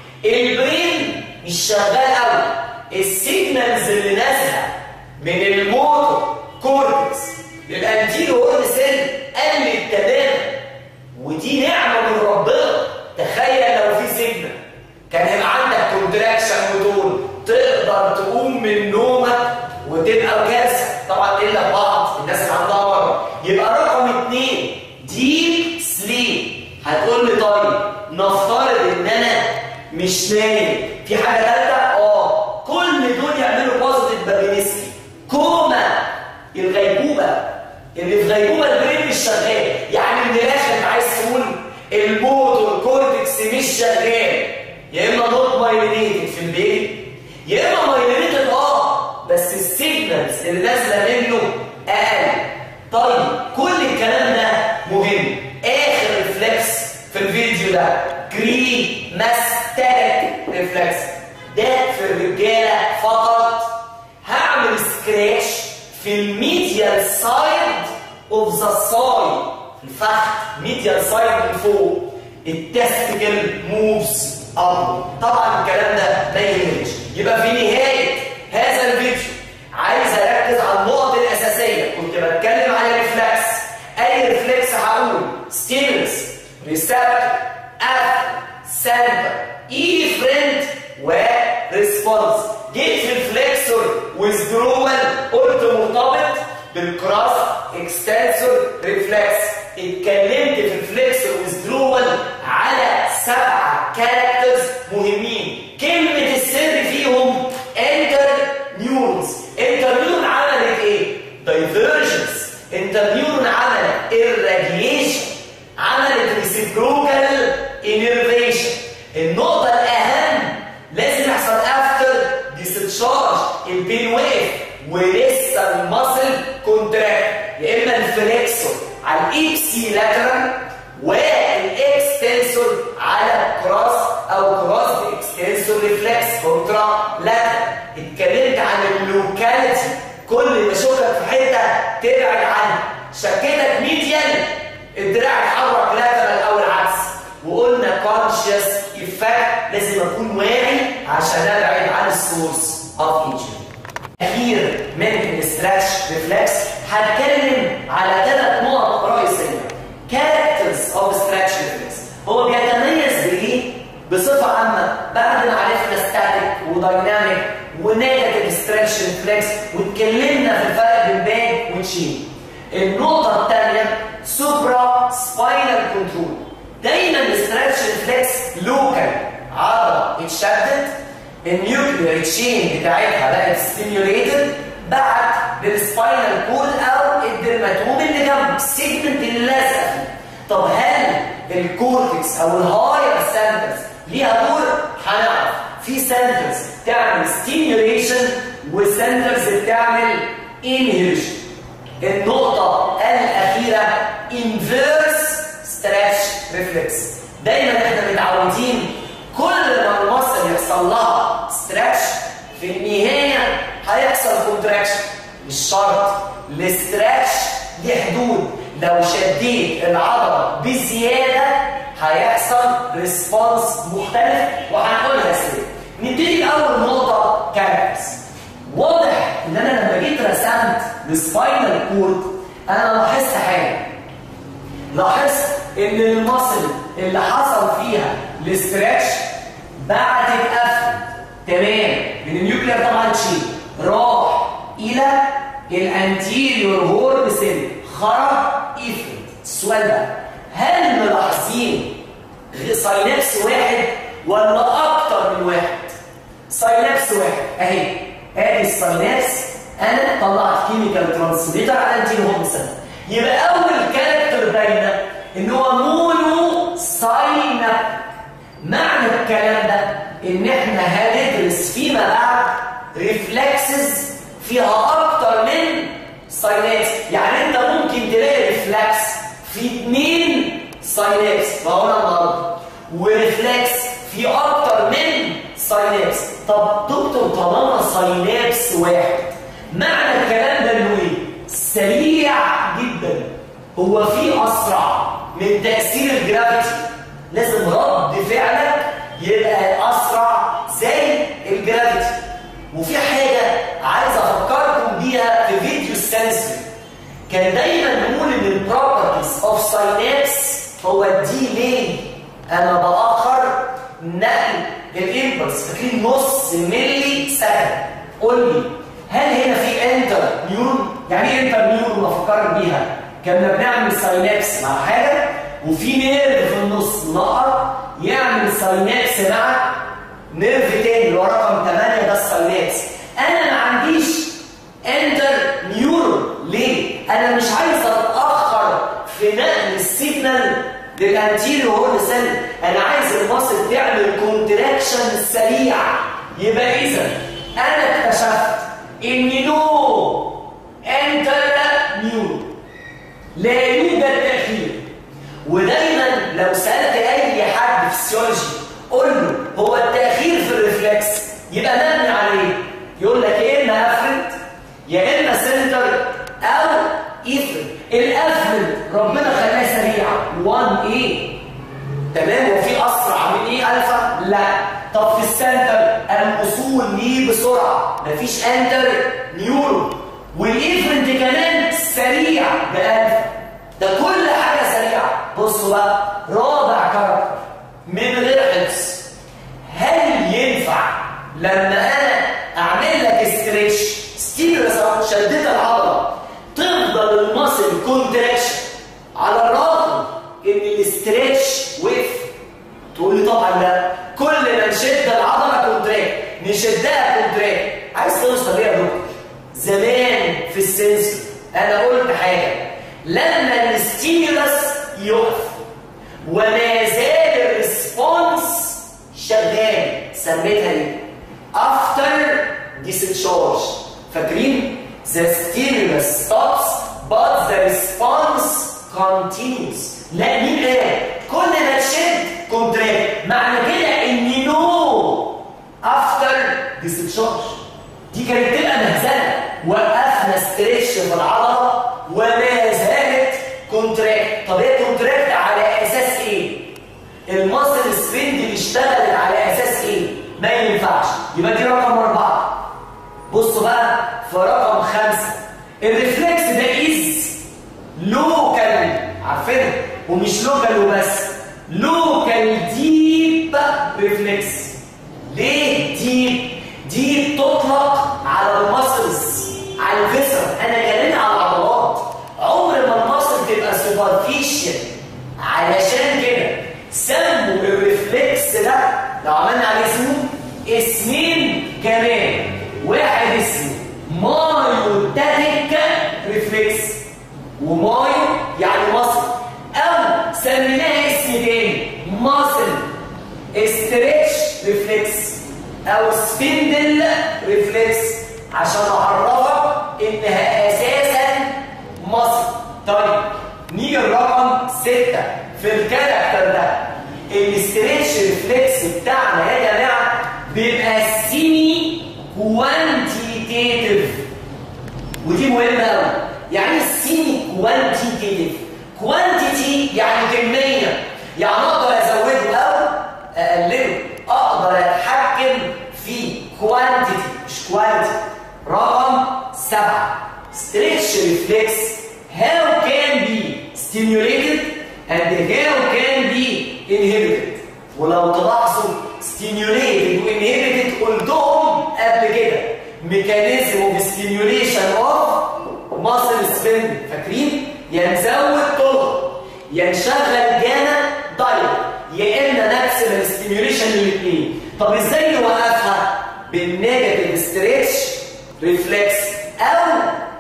البرين مش شغال قوي السيجنالز اللي نازله من الموتور كورتكس للانتيرو هورن سيل قلت تماما ودي نعمه من ربنا تخيل لو في سيجنال كان هيبقى عندك كونتراكشن وتقول تقدر تقوم من نومك وتبقى كارثه طبعا الا بعض الناس اللي عندها مرض يبقى رقم اثنين ديب سليب هتقول لي طيب نفترض ان انا مش نايم في حاجه ثالثه اه كل دول يعملوا بوزيتيف بابينسكي كوما الغيبوبه اللي في غيبوبه البرين مش شغال يعني من الاخر انت عايز تقول الموتور كورتكس مش شغال يا اما نوت مايلينيتد في البيت يا اما مايلينيتد اه بس السيجنالز اللي نازله منه اقل طيب كل الكلام ده مهم اخر ريفلكس في الفيديو ده جري ماستاتيك ريفلكس ده في الرجاله فقط هعمل سكراتش في الميديال سايد اوف ذا ساي الفخذ ميديال سايد من فوق التستيكل موفز اب طبعا الكلام ده ما يهمنيش يبقى في نهايه هذا الفيديو عايز اركز على النقط الاساسيه كنت بتكلم على ريفلكس اي ريفلكس هقول ستيمولس ريسبتور اف سنتر ايفرنت وريسبونس جيت في الفليكسور ويزدرول قلت مرتبط بالكراس اكستنسور ريفلكس اتكلمت في الفليكسور ويزدرول على سبعه كاركترز مهمين كلمه السر فيهم انتر نيورونز انتر نيورون عملت ايه دايفرجنس انتر نيورون عملت irradiation عملت reciprocal innervation النقطه الاهم لازم يحصل افتر ديستشارج البين وقف ولسه المصل كونتراكت يا اما الفليكسور على الايبسي لاترال والاكستنسور على كراس او كراس اكستنسور ريفلكس كونترا لاترال اتكلمت عن اللوكاليتي كل ما اشوفك في حته تبعد عنها شكيتك ميديال الدراع اتحرك لاترال او العكس وقلنا كونشس افكت لازم اكون واعي عشان ابعد عن السورس اوف انجري اخير من الاستراتش ريفلكس هتكلم على ثلاث نقط رئيسيه كاركترز اوف ستراتش ريفلكس هو بيتميز بايه بصفه عامه بعد ما عرفنا ستاتيك ودايناميك ونيجاتيف ستراتش ريفلكس واتكلمنا في الفرق بين باك وتشين النقطه الثانيه سوبرا سباينال كنترول دايما الاستراتش ريفلكس لوكال عضله اتشدت النيوكلير تشين بتاعتها بقت ستيميوليتد بعت للسباينال كود او الدرماتوم اللي جنبه السيجمنت اللي لازقه فيه طب هل الكورتكس او الهاير سنترز ليها دور؟ هنعرف في سنترز تعمل ستيميوليشن وسنترز بتعمل انهيرشن النقطة الأخيرة inverse stretch reflex دايما احنا متعودين كل ما المصل يحصل لها stretch في النهاية هيحصل contraction مش شرط الاستراتش ليه حدود لو شديت العضلة بزيادة هيحصل ريسبونس مختلف وهنقولها ازاي نبتدي باول نقطه كاركترز واضح ان انا لما جيت رسمت السباينال كورد انا لاحظت حاجه لاحظت ان المصل اللي حصل فيها الاسترتش بعد القفل تمام من النيوكلير طبعا تشيل راح الى الانتيريور هورن سيل خرج افرد السؤال ده هل ملاحظين ساينابس واحد ولا اكتر من واحد ساينابس واحد اهي ادي الساينابس انا طلعت كيميكال ترانسميتر على انتيريور هورن سيل يبقى اول كاركتر باينه ان هو مونو سايناب معنى الكلام ده ان احنا هندرس فيما بعد ريفلكسز فيها اكتر من ساينابس يعني انت ممكن تلاقي ريفلكس في اثنين ساينابس فهو النهارده وريفلكس في اكتر من ساينابس طب دكتور طالما ساينابس واحد معنى الكلام ده انه ايه سريع جدا هو في اسرع من تاثير الجرافيتي لازم رد فعلك يبقى اسرع زي الجرافيتي وفي حاجه عايز افكركم بيها في فيديو السنسوري كان دايما نقول ان البروبرتيز اوف ساينابس هو الديلي انا باخر نقل الامبلس فاكرين نص ملي سكند قول لي هل هنا في انتر نيورون يعني ايه انتر نيورون افكرك بيها كنا بنعمل ساينابس مع حاجه وفي نيرف في النص نقر يعمل ساينابس مع نيرف تاني اللي هو رقم 8 ده الساينابس انا ما عنديش انتر نيورون ليه؟ انا مش عايز اتاخر في نقل السيجنال للانتيريور هورن سيل انا عايز المصل تعمل كونتراكشن سريع يبقى اذا انا اكتشفت ان نو انتر نيورون لا يوجد تاخير ودايما لو سالت اي حد فيسيولوجي قول له هو التاخير في الريفلكس يبقى مبني على ايه يقول لك يا اما افرد يا اما سنتر او ايثر الافرد ربنا خلاه سريع 1 ايه تمام وفي اسرع من ايه الفا لا طب في السنتر الوصول ليه بسرعه مفيش انتر نيورو والايفرنت كمان سريع بالفا ده كل حاجه سريعه بصوا بقى رابع كاركتر من غير حفظ هل ينفع لما انا اعمل لك استريتش ستيمولس شديت العضله تفضل المصل كونتراكشن على الرغم ان الاستريتش وقف تقول لي طبعا لا كل ما نشد العضله كونتراكت نشدها كونتراكت عايز توصل ايه يا دكتور زمان في السنسور انا قلت حاجه لما الستيمولس يقف وما زال الريسبونس شغال سميتها دي افتر discharge فاكرين the stimulus stops but the response continues لا مين قال كل ما تشد كونتراكت معنى كده ان نو افتر discharge دي كانت تبقى مهزله وقفنا ستريتش في العضله وما زالت كونتراكت طب هي كونتراكت على اساس ايه المصل سبند اللي اشتغلت على اساس ايه ما ينفعش يبقى دي رقم أربعة بصوا بقى في رقم خمسة الريفلكس ده از لوكال عارفينها ومش لوكال وبس لوكال ديب ريفلكس ليه ديب دي تطلق على المسلز على الفيسر انا كلمت على العضلات عمر ما المسل تبقى سوبرفيشال علشان كده سموا الريفلكس ده لو عملنا عليه زوم اسمين كمان واحد اسمه مايوتاتيك ريفلكس ومايو يعني مصل او سميناه اسم تاني مصل استريتش ريفلكس او سبندل ريفلكس عشان اعرفك انها اساسا مصل طيب نيجي الرقم ستة في الكاركتر ده الاستريتش ريفلكس بتاعنا يا جماعه بيبقى سيمي كوانتيتيف ودي مهمه قوي يعني السيمي كوانتيتيف كوانتيتي يعني كميه يعني اقدر ازوده او اقلله اقدر اتحكم reflex how can be stimulated and how can be inhibited ولو تلاحظوا stimulated و inhibited قلتهم قبل كده mechanism of stimulation of muscle spindle فاكرين؟ يا نزود طرق يا نشغل جانا دايركت يا اما ماكسيمال ستيميوليشن للاثنين طب ازاي نوقفها بالنيجاتيف ستريتش ريفلكس او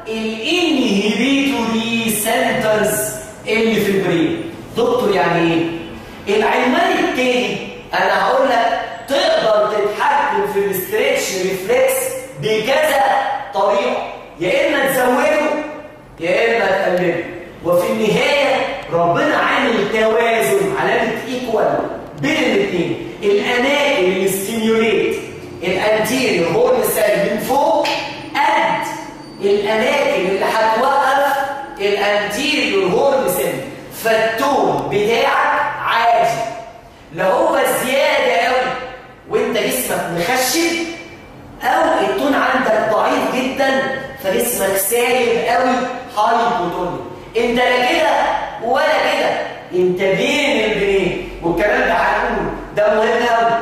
الانهبيتوري سنترز اللي في البرين دكتور يعني ايه العنوان التاني انا هقول لك تقدر تتحكم في الستريتش ريفلكس بكذا طريقه يا اما تزوده يا اما تقلله وفي النهايه ربنا عامل توازن علامه ايكوال بين الاثنين الاماكن اللي ستيميوليت الانتيريور هورن سيل من فوق قد الاماكن اللي هتوقف الانتيريور هورن سيل فالتون بتاعك عادي لا هو زياده قوي وانت جسمك مخشب او التون عندك ضعيف جدا فجسمك سايب قوي هايبوتونيك انت لا كده ولا كده انت بين البنين والكلام ده هنقوله ده مهم قوي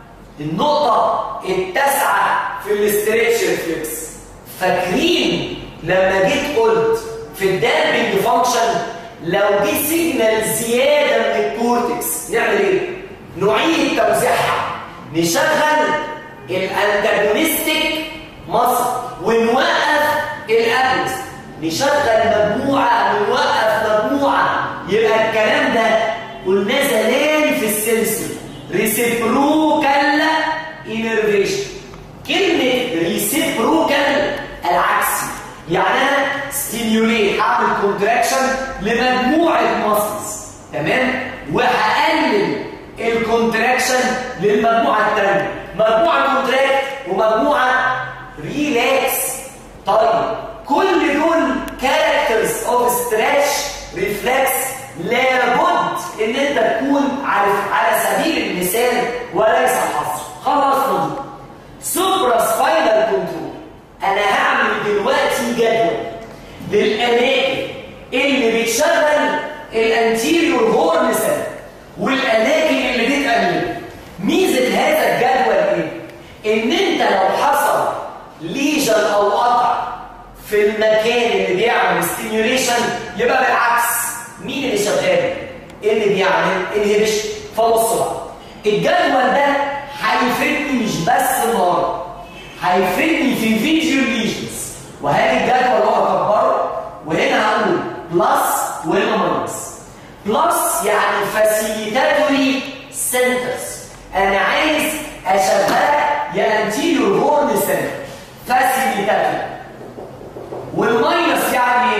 النقطة التاسعة في الاستريتش ريفلكس فاكرين لما جيت قلت في الدامبنج فانكشن لو جه سيجنال زيادة من الكورتكس نعمل ايه؟ نعيد توزيعها نشغل الانتاجونستيك مصر ونوقف الابلس نشغل مجموعة ونوقف مجموعة يبقى الكلام ده قلنا زمان في السنسور ريسيبروكال انرفيشن كلمة ريسيبروكال العكسي يعني انا ستيميوليت هعمل كونتراكشن لمجموعة ماسلز تمام وهقلل الكونتراكشن للمجموعة الثانية مجموعة كونتراكت ومجموعة ريلاكس طيب كل دول كاركترز اوف ستريتش ريفلكس لابد ان انت تكون عارف على سبيل المثال وليس الحصر خلاص نضيف سوبرا سباينال كنترول انا هعمل دلوقتي جدول للاماكن اللي بتشغل الانتيريور هورن سيل والاماكن اللي بتقلل ميزه هذا الجدول ايه ان انت لو حصل ليجن او قطع في المكان اللي بيعمل ستيميوليشن يبقى بالعكس مين اللي شغال اللي بيعمل انهبيشن فبص بقى الجدول ده هيفيدني مش بس النهارده هيفيدني في فيجوال ليجنز وهاجي الجدول واكبره وهنا هقول بلس وهنا ماينس بلس يعني فاسيليتاتوري سنترز انا عايز اشغلك يا انتيريور هورن سنتر فاسيليتاتوري والماينس يعني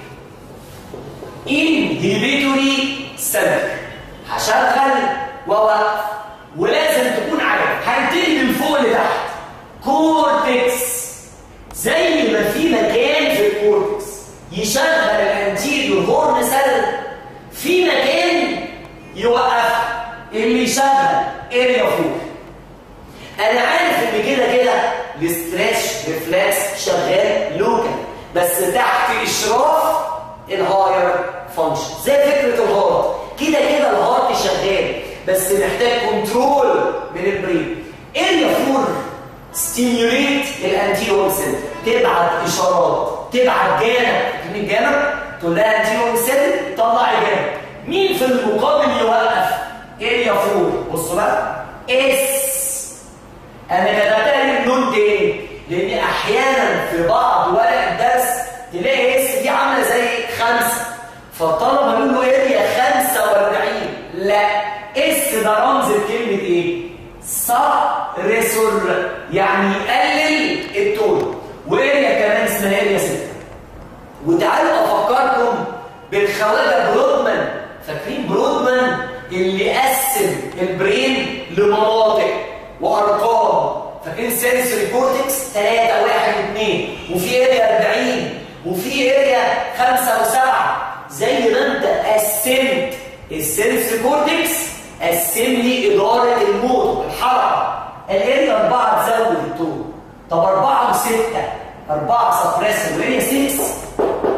ايه انهبيتوري سنتر هشغل واوقف ولازم تكون عارف هنبتدي من فوق لتحت كورتكس زي ما في مكان في الكورتكس يشغل الانتيريور هورن سيل في مكان يوقف اللي يشغل اريا فوق انا عارف ان كده كده الاستريتش ريفلكس شغال لوكال بس تحت اشراف الهاير فانكشن زي فكره الهارت كده كده الهارت شغال بس محتاج كنترول من البرين اريا فور ستيميوليت الانتيريور سيل تبعت اشارات تبعت جانب مين جانب تقول لها انتيريور سيل طلعي جانب مين في المقابل يوقف اريا فور بصوا بقى اس انا كتبتها بلون تاني لان احيانا في بعض ورق الدرس تلاقي اس دي عامله زي خمسه فالطلبه يقولوا اريا 45 لا اس ده رمز لكلمه ايه؟ ساريسور يعني يقلل التون واريا كمان اسمها اريا 6 وتعالوا افكركم بالخواجه برودمان فاكرين برودمان اللي قسم البرين لمناطق وارقام فاكرين سنسوري كورتكس 3 1 2 وفي اريا 40 وفي اريا 5 و7 زي ما انت قسمت السنسوري كورتكس قسم لي اداره الموت الحركه الاريا 4 تزود التون طب 4 و6 4 سبريسر واريا 6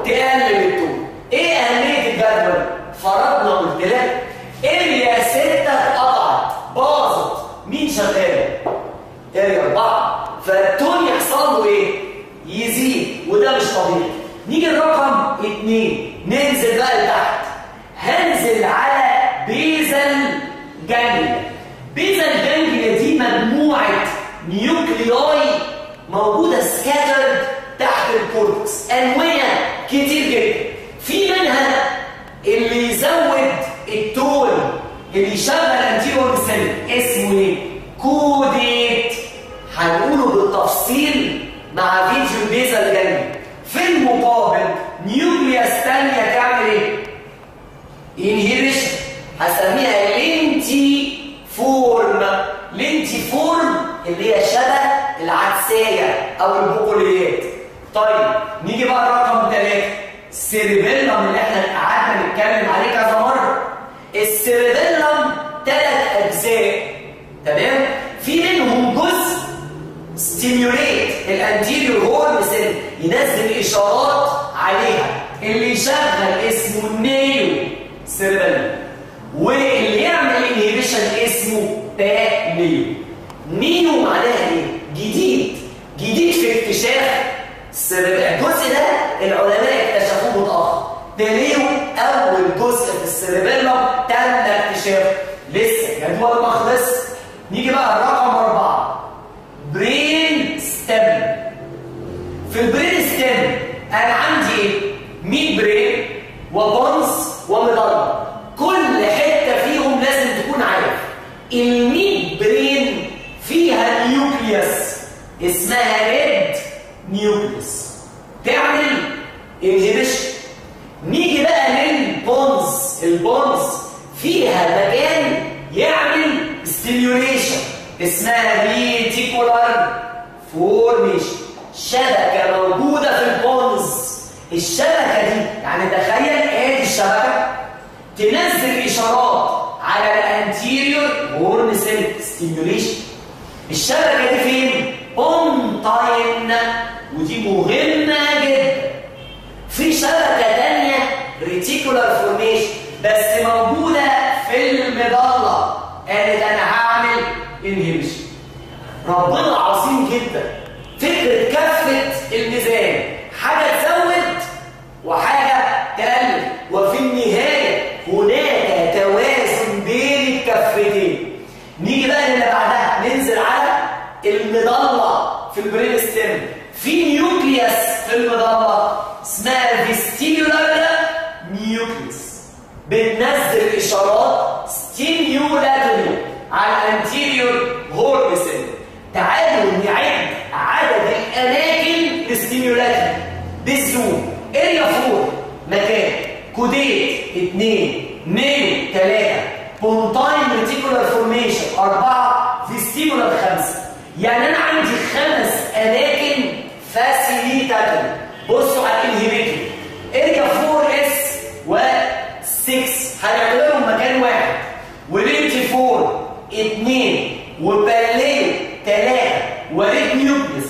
تقلل الطول ايه اهميه الجدول فرضنا قلت لك اريا 6 اتقطعت باظت مين شغال اريا 4 فالتون يحصل له ايه يزيد وده مش طبيعي نيجي الرقم 2 ننزل بقى لتحت هنزل على بيزل جانجليا بيزل جانجليا دي مجموعه نيوكلياي موجوده سكاترد تحت الكورتكس انواع كتير جدا في منها اللي يزود التون اللي يشغل انتيريور سيل اسمه ايه كوديت هنقوله بالتفصيل مع فيديو بيزل جانجليا في المقابل نيوكلياس ثانيه تعمل ايه انهيبيشن هسميها لينتي فورم لينتي فورم اللي هي شبه العدسية أو البقوليات طيب نيجي بقى الرقم ثلاثة السيربيلم اللي احنا قعدنا نتكلم عليه كذا مرة السيربيلم ثلاث أجزاء تمام في منهم جزء ستيميوليت الانتيريور هورن سيل ينزل اشارات عليها اللي يشغل اسمه النيو سيربيلم واللي يعمل انهيبيشن اسمه باليو نيو معناها ايه جديد جديد في اكتشاف الجزء ده العلماء اكتشفوه متاخر باليو اول جزء في السيربيلم تم اكتشافه لسه جدول ما خلص نيجي بقى الرقم أربعة برين ستيم في البرين ستيم انا عندي ايه 100 برين وبونز ومضله كل حته فيهم لازم تكون عارف ال100 برين فيها نيوكليوس اسمها ريد نيوكليوس تعمل انهبيشن نيجي بقى للبونز البونز فيها مكان يعمل ستيميوليشن اسمها ريتيكولار فورميشن شبكه موجوده في البونز الشبكه دي يعني تخيل ادي الشبكه تنزل اشارات على الانتيريور هورن سيل ستيميوليشن الشبكه دي فين اون تايم ودي مهمه جدا في شبكه ثانيه ريتيكولار فورميشن بس موجوده في المظله قالت انا هعمل انهبيشن ربنا عظيم جدا فكره كفه الميزان حاجه تزود وحاجه تقلل وفي النهايه هناك توازن بين الكفتين نيجي بقى اللي بعدها ننزل على المظله في البرين ستيم في نيوكليوس في المظله اسمها فيستيبولار نيوكليوس بتنزل اشارات ستيميولاتوري على الانتيريور هورن سيل تعالوا نعد عدد الاماكن الستيميولاتوري بالزوم اريا 4 مكان كوديت 2 نيو 3 بونتاين ريتيكولار فورميشن 4 فيستيبولار 5 يعني انا عندي خمس اماكن فاسيليتاتوري بصوا على الانهبيتور اريا 4 اس و 6 هنعتبرهم مكان واحد ولينتي 4 2 وباليه 3 وريد نيوكليس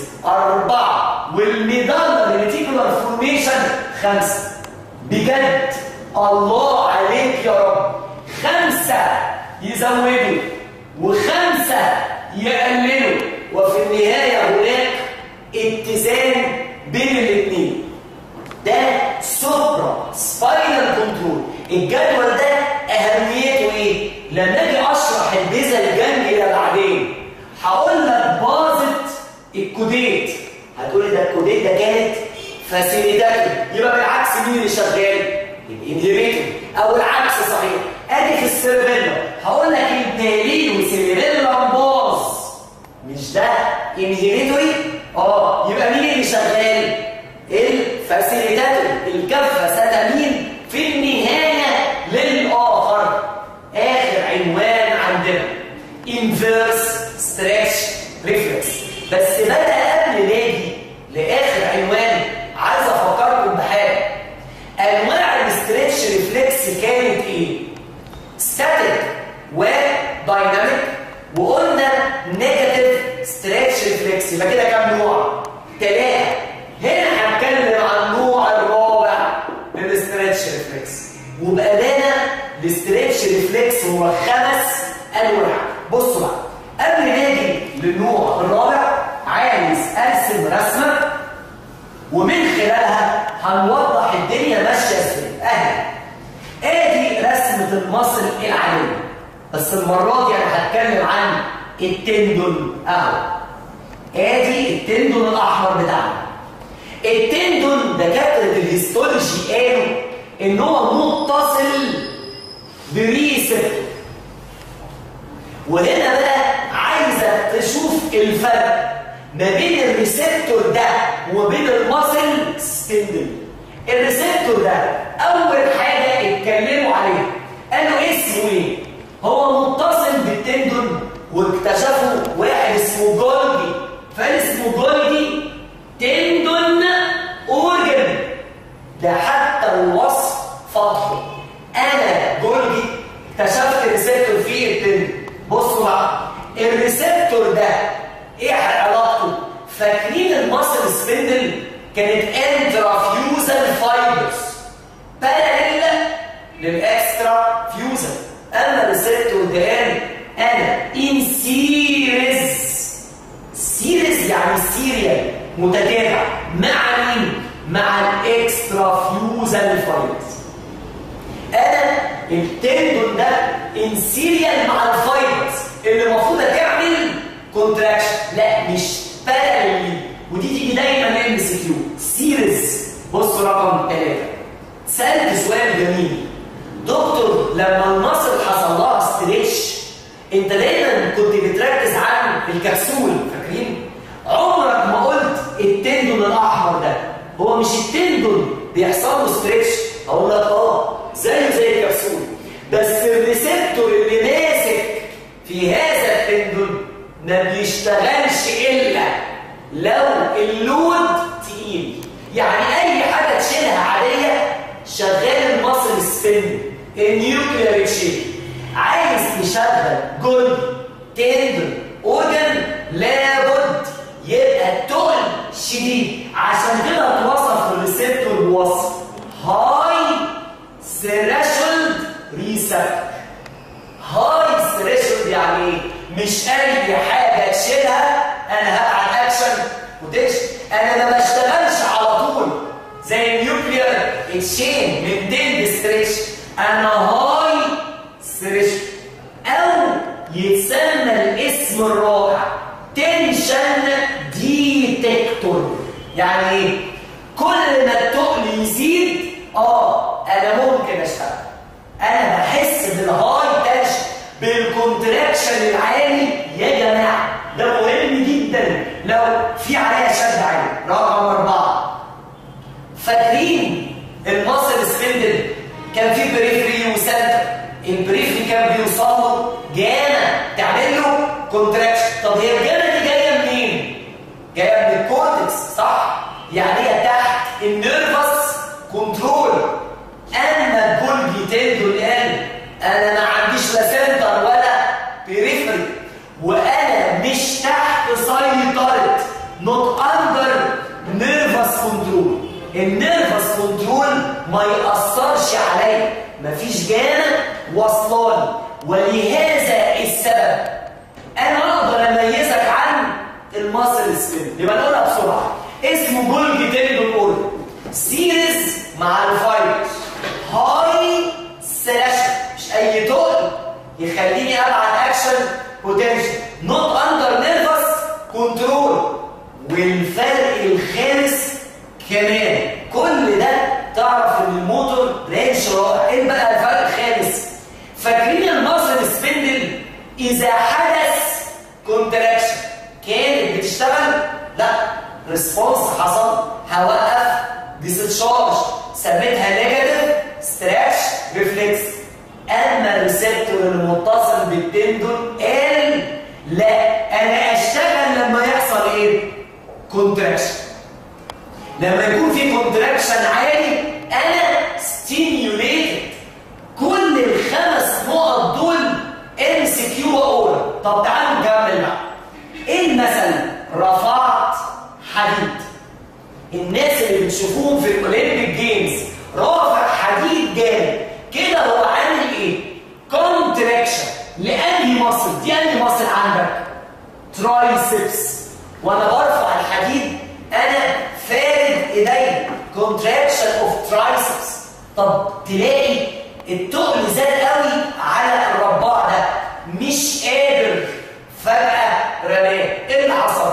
4 والميدالا ريتيكولار فورميشن 5 بجد الله عليك يا رب خمسة يزودوا وخمسة يقللوا وفي النهاية هناك اتزان بين الاثنين ده سوبرا سباينال كنترول الجدول ده اهميته ايه لما اجي اشرح البيزا الجانجليا بعدين هقول لك باظت الكوديت هتقولي ده الكوديت ده كانت فاسيليتاتور يبقى بالعكس مين اللي شغال الانهبيتور او العكس صحيح ادي في السيربيلا هقول لك الدليل وسيربيلا باظ مش ده انهبيتوري اه يبقى مين اللي شغال الفاسيليتاتور الكفه ستميل في النهايه للاخر اخر عنوان عندنا inverse stretch reflex بس بدا قبل ما اجي لاخر عنوان عايز افكركم بحاجه انواع الاسترتش ريفلكس كانت ايه ستاتيك ودايناميك وقلنا نيجاتيف ستريتش ريفلكس يبقى كده كام نوع ثلاثه هنا هنتكلم عن النوع الرابع وبامانه الاستريتش ريفلكس هو خمس انواع بصوا بقى قبل ما نيجي للنوع الرابع عايز ارسم رسمه ومن خلالها هنوضح الدنيا ماشيه ازاي اهي ادي رسمه المصل العاديه بس المره دي انا هتكلم عن التندون اهو ادي التندون الاحمر بتاعنا التندون دكاتره الهيستولوجي قالوا ان هو متصل بريسبتور وهنا بقى عايزك تشوف الفرق ما بين الريسبتور ده وبين الماسل سبندل الريسبتور ده اول حاجه اتكلموا عليها قالوا اسمه ايه هو متصل بالتندون واكتشفوا واحد اسمه جولجي فقال اسمه جولجي تندون اورجن ده حتى الوصف فضحي انا جولجي اكتشفت ريسبتور فيه التندون بصوا بقى الريسبتور ده ايه علاقته فاكرين المصل سبندل كانت انترافيوزال فايبرز بارل للاكسترا فيوزال اما الريسبتور ده قال انا ان سيريز سيريز يعني سيريال متتابع مع مين مع الاكسترا فيوزال فايبرز انا التندون ده ان سيريال مع الفايبرز اللي المفروض تعمل كونتراكشن لا مش باراليل ودي تيجي دايما ام سي كيو سيريز بصوا رقم 3 سالت سؤال جميل دكتور لما المصل حصل لها ستريتش انت دايما كنت بتركز عن الكبسول فاكرين عمرك ما قلت التندون الاحمر ده هو مش التندون بيحصل له ستريتش اقول لك اه زيه زي الكبسول بس الريسبتور اللي ماسك في هذا التندون ما بيشتغلش الا لو اللود تقيل يعني اي حاجه تشيلها عاديه شغال المصل سبين النيوكلير تشيل عايز تشغل جولد تندون اورجن لابد يبقى التقل شديد عشان كده اتوصف الريسبتور بوصف هاي ثريشولد ريسبتور هاي ثريشولد يعني ايه مش اي حاجه تشيلها انا هبعت اكشن وتكشف انا ما بشتغلش على طول زي النيوكلير تشين من دين ستريتش انا هاي ثريشولد او يتسمى الاسم الرائع تنشن ديتكتور يعني ايه كل ما التقل يزيد اه انا ممكن اشتغل انا بحس بالهاي تنشن بالكونتراكشن العالي يا جماعه ده مهم جدا لو في عليا شد عالي رقم اربعه فاكرين المصل سبندل كان في بريفري وسنتر البريفري كان بيوصل له جانا تعمل له كونتراكشن طب هي الجانا دي جايه منين؟ جايه من الكورتكس صح؟ يعني هي تحت النيرفس كنترول اما الجولجي تندون قال انا ما عنديش لا سنتر ولا بريفري وانا مش تحت سيطره نوت اندر نيرفس كنترول النيرفس كنترول ما ياثرش عليا مفيش جانا واصلاني ولهذا السبب انا اقدر اميزك عن الماسل سبين يبقى نقولها بسرعه اسمه جولجي تندون اورد سيريز مع الفايبرز هاي سلاشن مش اي تقل يخليني ابعت اكشن بوتنشال نوت اندر نيرفس كنترول والفرق الخامس كمان كل ده تعرف ان الموتور رانش رائع ايه بقى الفرق الخامس فاكرين المصل سبندل اذا حدث كونتراكشن كانت بتشتغل لا ريسبونس حصل هوقف ديستشارج سميتها نيجاتيف ستريتش ريفلكس اما الريسبتور المتصل بالتندون قال لا انا اشتغل لما يحصل ايه كونتراكشن لما يكون في كونتراكشن عالي انا ستيميوليتد كل الخمس نقط دول ام سي كيو واورا طب تعالوا نكمل بقى ايه المثل رفعت حديد الناس اللي بتشوفوهم في الاولمبيك جيمز رافع حديد جامد كده هو عامل ايه كونتراكشن لانهي مصل دي انهي مصل عندك ترايسبس وانا برفع الحديد انا فارد ايدي كونتراكشن اوف ترايسبس طب تلاقي التقل زاد قوي على الرباع ده مش قادر فجأة رماه ايه اللي حصل؟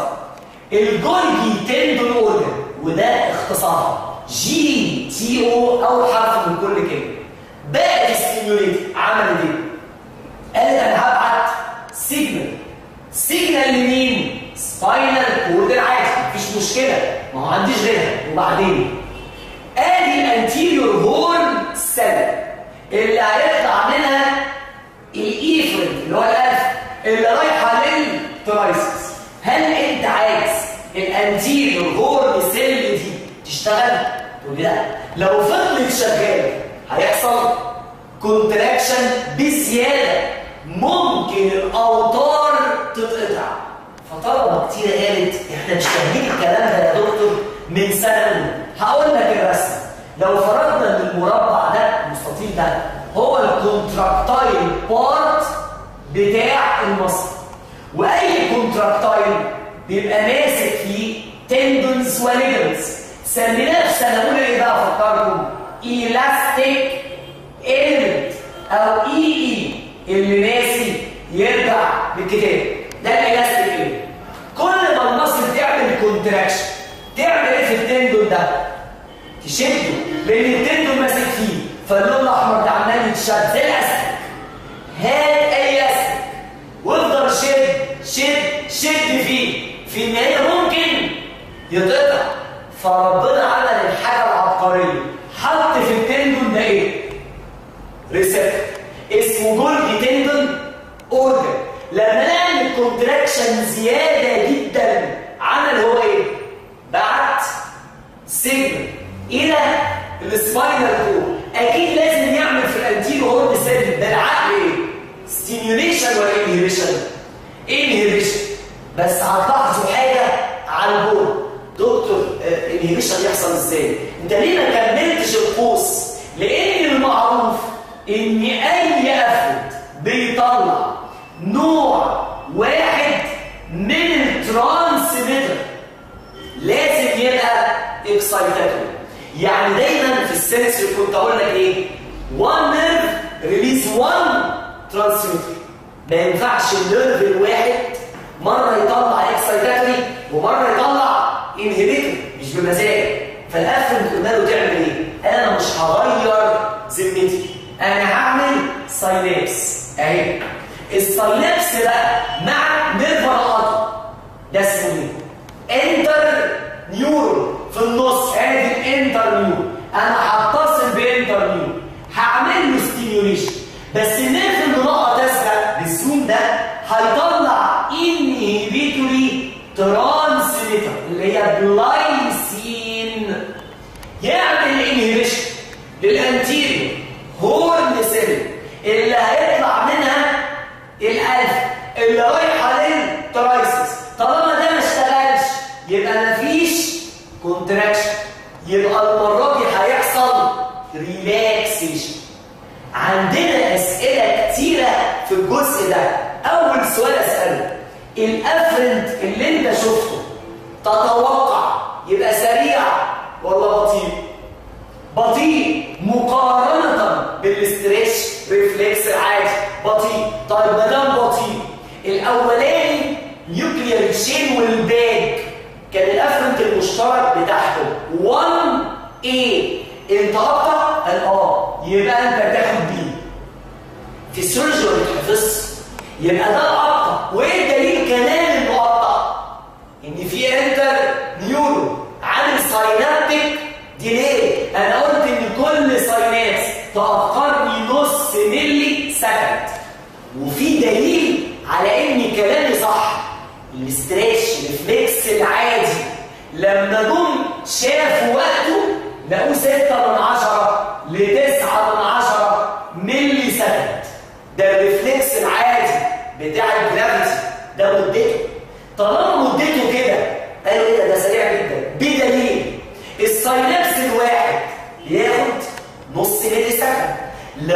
الجولجي تندون اورجن وده اختصارها جي تي او اول حرف من كل كلمه بقى ستيميوليت عملت ايه؟ قالت انا هبعت سيجنال سيجنال لمين؟ سباينال كورد العادي مفيش مشكله ما هو عنديش غيرها وبعدين ادي الانتيريور هورن سيل اللي هيطلع منها الايفرنت اللي هو الالف اللي رايحه للترايسس هل انت عايز الانتيريور هورن سيل دي تشتغل؟ تقول لي لا لو فضلت شغاله هيحصل كونتراكشن بزياده ممكن الاوتار تتقطع فطلبه كتير قالت احنا مش فاهمين الكلام ده يا دكتور من سنه هقول لك الرسم لو فرضنا ان المربع ده المستطيل ده هو الكونتراكتايل بارت بتاع المصل واي كونتراكتايل بيبقى ماسك فيه تندونز وليجمنتس سميناه في سنه اولى ايه بقى افكركم ايلاستيك ايلمنت او اي اي اللي ناسي يرجع للكتاب ده الالاستيك ايلمنت كل ما المصل تعمل كونتراكشن تعمل ايه في التندون ده تشده لان التندون ماسك فيه فاللون الاحمر ده عمال يتشد زي الاستيك هات اي استيك وافضل شد شد شد فيه في النهايه ممكن يتقطع فربنا عمل الحاجه العبقريه حط في التندون ده ايه ريسبتور اسمه جولجي تندون اورجن لما نعمل كونتراكشن زياده جدا عمل هو ايه بعت سيجنال الى السباينال كورد اكيد لازم يعمل في الانتيرو هورن سيل ده العقل ايه ستيميوليشن ولا انهيبيشن انهيبيشن بس هتلاحظوا حاجه على البول دكتور انهيبيشن يحصل ازاي انت ليه ما كملتش القوس لان المعروف ان اي افرد بيطلع نوع واحد من الترانسميتر لازم يبقى اكسايتاتوري يعني دايما في السنسور كنت اقول لك ايه وان نيرف ريليز وان ترانسميتر ما ينفعش النيرف الواحد مره يطلع اكسايتاتوري ومره يطلع انهبيتوري مش بمزاج فالافرد قلنا له تعمل ايه انا مش هغير ذمتي انا هعمل ساينابس اهي الساينابس ده مع نيرفر قطع ده اسمه ايه انتر نيورون في النص ادي الانتر نيورون انا هتصل بانتر نيورون هعمل له ستيميوليشن بس النيرف اللي نقط ازرق بالزوم ده هيطلع انهبيتوري ترانسميتر اللي هي جلايسين يعمل انهبيشن للانتيريور هورن سيل اللي هيطلع منها الالف اللي رايحه للترايسس طالما ده ما اشتغلش يبقى مفيش كونتراكشن يبقى المره دي هيحصل ريلاكسيشن عندنا اسئله كتيره في الجزء ده اول سؤال اساله الافرنت اللي انت شفته تتوقع يبقى سريع ولا بطيء بطيء مقارنه بالاستريتش ريفلكس العادي بطيء طيب ما دام بطيء الاولاني نيوكليير تشين والباك كان الافرنت المشترك بتاعهم 1 a انت اقطع قال اه يبقى انت تاخد بي فيسيولوجي ما بتحفظش يبقى ده اقطع وايه الدليل كمان انه اقطع ان في انتر نيورو عامل ساينابتيك ديلي انا قلت ان كل ساينابس تاخرني نص ملي سكند وفي دليل على ان كلامي صح الاستريتش ريفلكس العادي لما جم شافوا وقته لقوه 6 من 10 ل 9 من 10 ملي سكند ده الريفلكس العادي بتاع الجرافيتي ده مدته طالما مدته كده قالوا ايه ده ده سريع جدا بدليل الساينابس الواحد ياخد نص ملي سكند لو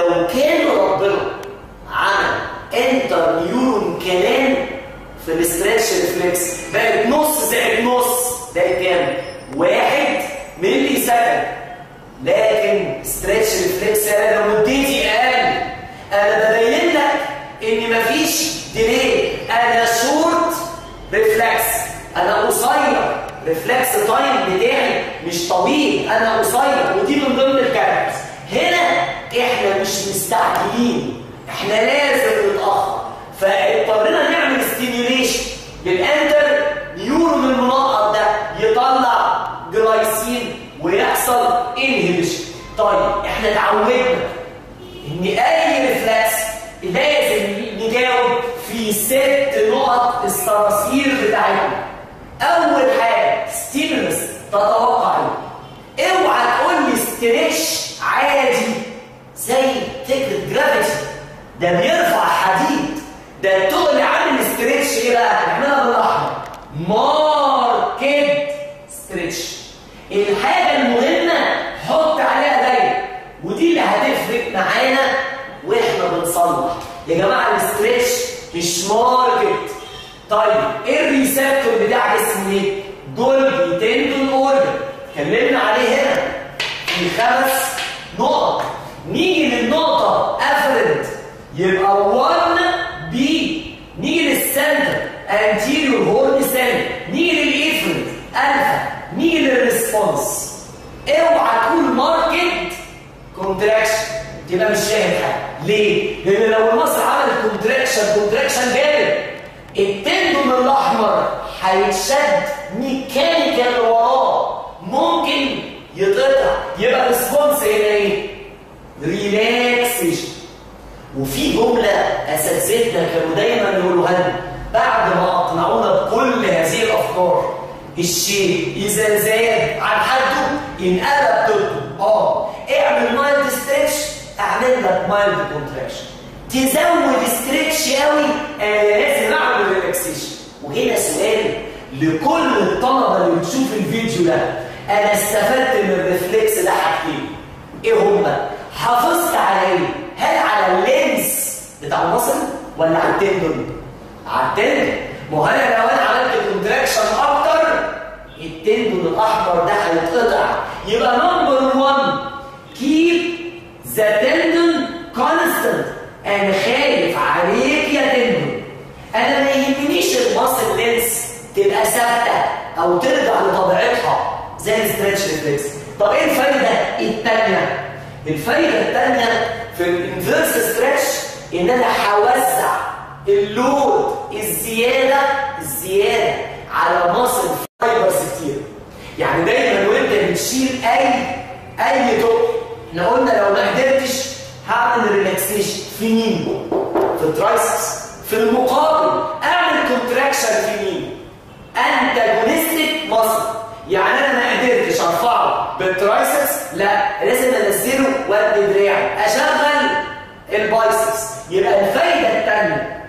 زي كام؟ واحد ملي سكند لكن ستريتش ريفلكس انا مدتي اقل انا ببين لك ان مفيش ديلي انا شورت ريفلكس انا قصير ريفلكس تايم بتاعي مش طويل انا قصير ودي من ضمن الكاركترز هنا احنا مش مستعجلين احنا لازم نتاخر فاضطرينا نعمل ستيميوليشن للانتر نيورون المنقط ده يطلع جلايسين ويحصل انهبيشن طيب احنا اتعودنا ان اي ريفلكس لازم نجاوب في ست نقط الصراصير بتاعتنا اول حاجه ستيمولس تتوقع اوعى تقول لي ستريتش عادي زي فكره جرافيتي ده بيرفع حديد ده تقول عامل ستريتش ايه بقى احنا بالاحمر ماركت ستريتش الحاجه المهمه حط عليها دايره ودي اللي هتفرق معانا واحنا بنصلح يا جماعه الستريتش مش ماركت طيب ايه الريسبتور بتاعك اسمه ايه جولجي تندون اورجن اتكلمنا عليه هنا في خمس نقط نيجي للنقطه افرد يبقى 1 بي نيجي للسنتر انتيريور هورن سنتر نيجي للايفرد الفا نيجي للريسبونس اوعى تقول ماركت كونتراكشن تبقى مش فاهم حاجه ليه؟ لان لو المصر عمل كونتراكشن كونتراكشن جامد التندون الاحمر هيتشد ميكانيكال وراه ممكن يتقطع يبقى الريسبونس هنا ايه؟ ريلاكسيشن وفي جمله اساتذتنا كانوا دايما يقولوها لنا بعد ما اقنعونا بكل هذه الافكار الشيء اذا زاد عن حده ينقلب ضده اه اعمل مايلد ستريتش اعمل لك مايلد كونتراكشن تزود ستريتش قوي انا لازم اعمل ريلاكسيشن وهنا سؤال لكل الطلبه اللي بتشوف الفيديو ده انا استفدت من الريفلكس ده حاجتين ايه هما حافظت على ايه هل على اللينس بتاع المصل ولا على التندون على التندون ما هو انا لو انا عملت كونتراكشن اكتر التندون الاحمر ده هيتقطع يبقى نمبر 1 كيب ذا تندون كونستنت انا خايف عليك يا تندون انا ما يهمنيش المصل لينس تبقى ثابته او ترجع لطبيعتها زي الستريتش ريفلكس طب ايه الفايده الثانيه الفايده الثانيه في الانفيرس ستريتش ان انا هوزع اللود الزياده الزياده على مصل فايبرز كتير يعني دايما وانت بتشيل اي اي تقل احنا قلنا لو ما قدرتش هعمل ريلاكسيشن في مين في الترايسس في المقابل اعمل كونتراكشن في مين انتاجونستيك مصل يعني انا ما قدرتش ارفعه بالترايسبس لا لازم انزله وادي دراعي اشغل البايسبس يبقى الفايده الثانيه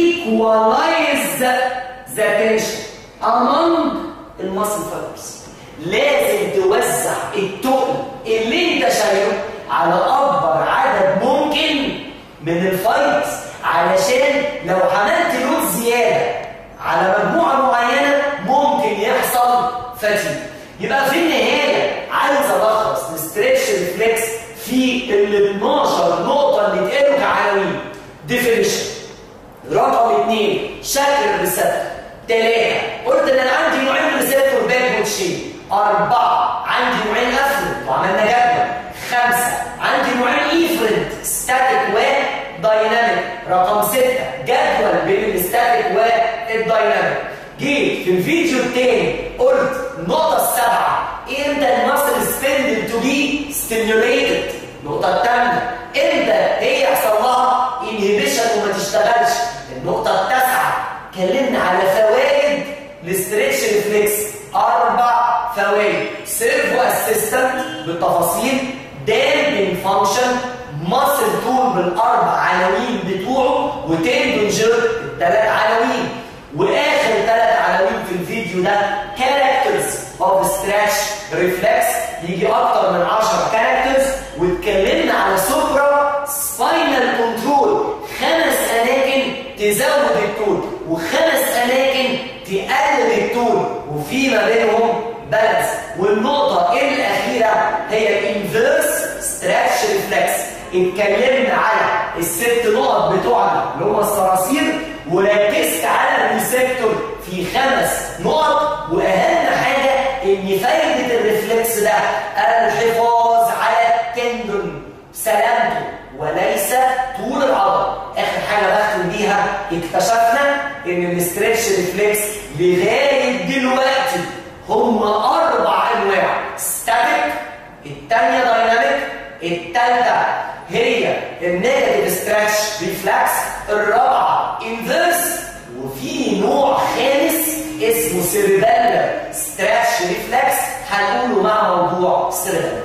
equalize the tension among الماسل فايبرز لازم توزع التقل اللي انت شايله على اكبر عدد ممكن من الفايبرز علشان لو عملت لود زياده على مجموعه معينه ممكن يحصل فتيج يبقى في النهايه عايز الخص الستريتش ريفلكس في ال 12 نقطه اللي اتقالوا كعناوين ديفينيشن رقم اثنين شكل الريسبتور ثلاثه قلت ان انا عندي نوعين من الريسبتور باك وتشين اربعه عندي نوعين افرد وعملنا جدول خمسه عندي نوعين ايفرنت ستاتيك ودايناميك رقم سته جدول بين الستاتيك والدايناميك جيت في الفيديو الثاني قلت النقطة السابعة امتى المسل سبندل تو بي ستيميوليتد النقطة الثامنة امتى هي يحصل لها انهبيشن وما تشتغلش النقطة التاسعة اتكلمنا على فوائد الستريتش ريفلكس أربع فوائد سيرفو اسيستنت بالتفاصيل دامبنج فانكشن ماسل تول بالأربع عناوين بتوعه وتندون جير الثلاث عناوين واخر ثلاث عناوين في الفيديو ده كاركترز اوف ستريتش ريفلكس يجي اكتر من 10 كاركترز واتكلمنا على سوبرا سباينال كنترول خمس اماكن تزود التون وخمس اماكن تقلل التون وفي ما بينهم بالانس والنقطة الأخيرة هي الانفيرس ستريتش ريفلكس اتكلمنا على الست نقط بتوعنا اللي هم الصراصير وركزت على الريسبتور في خمس نقط واهم حاجه ان فايده الريفلكس ده الحفاظ على التندون سلامته وليس طول العضله اخر حاجه بختم بيها اكتشفنا ان الاسترتش ريفلكس لغايه دلوقتي هم اربع انواع ستاتيك الثانيه دايناميك الثالثه هي النيجاتيف ستريتش ريفلكس الرابعه انفيرس وفي نوع خامس اسمه سيربيلر ستريتش ريفلكس هنقوله مع موضوع سيربيلر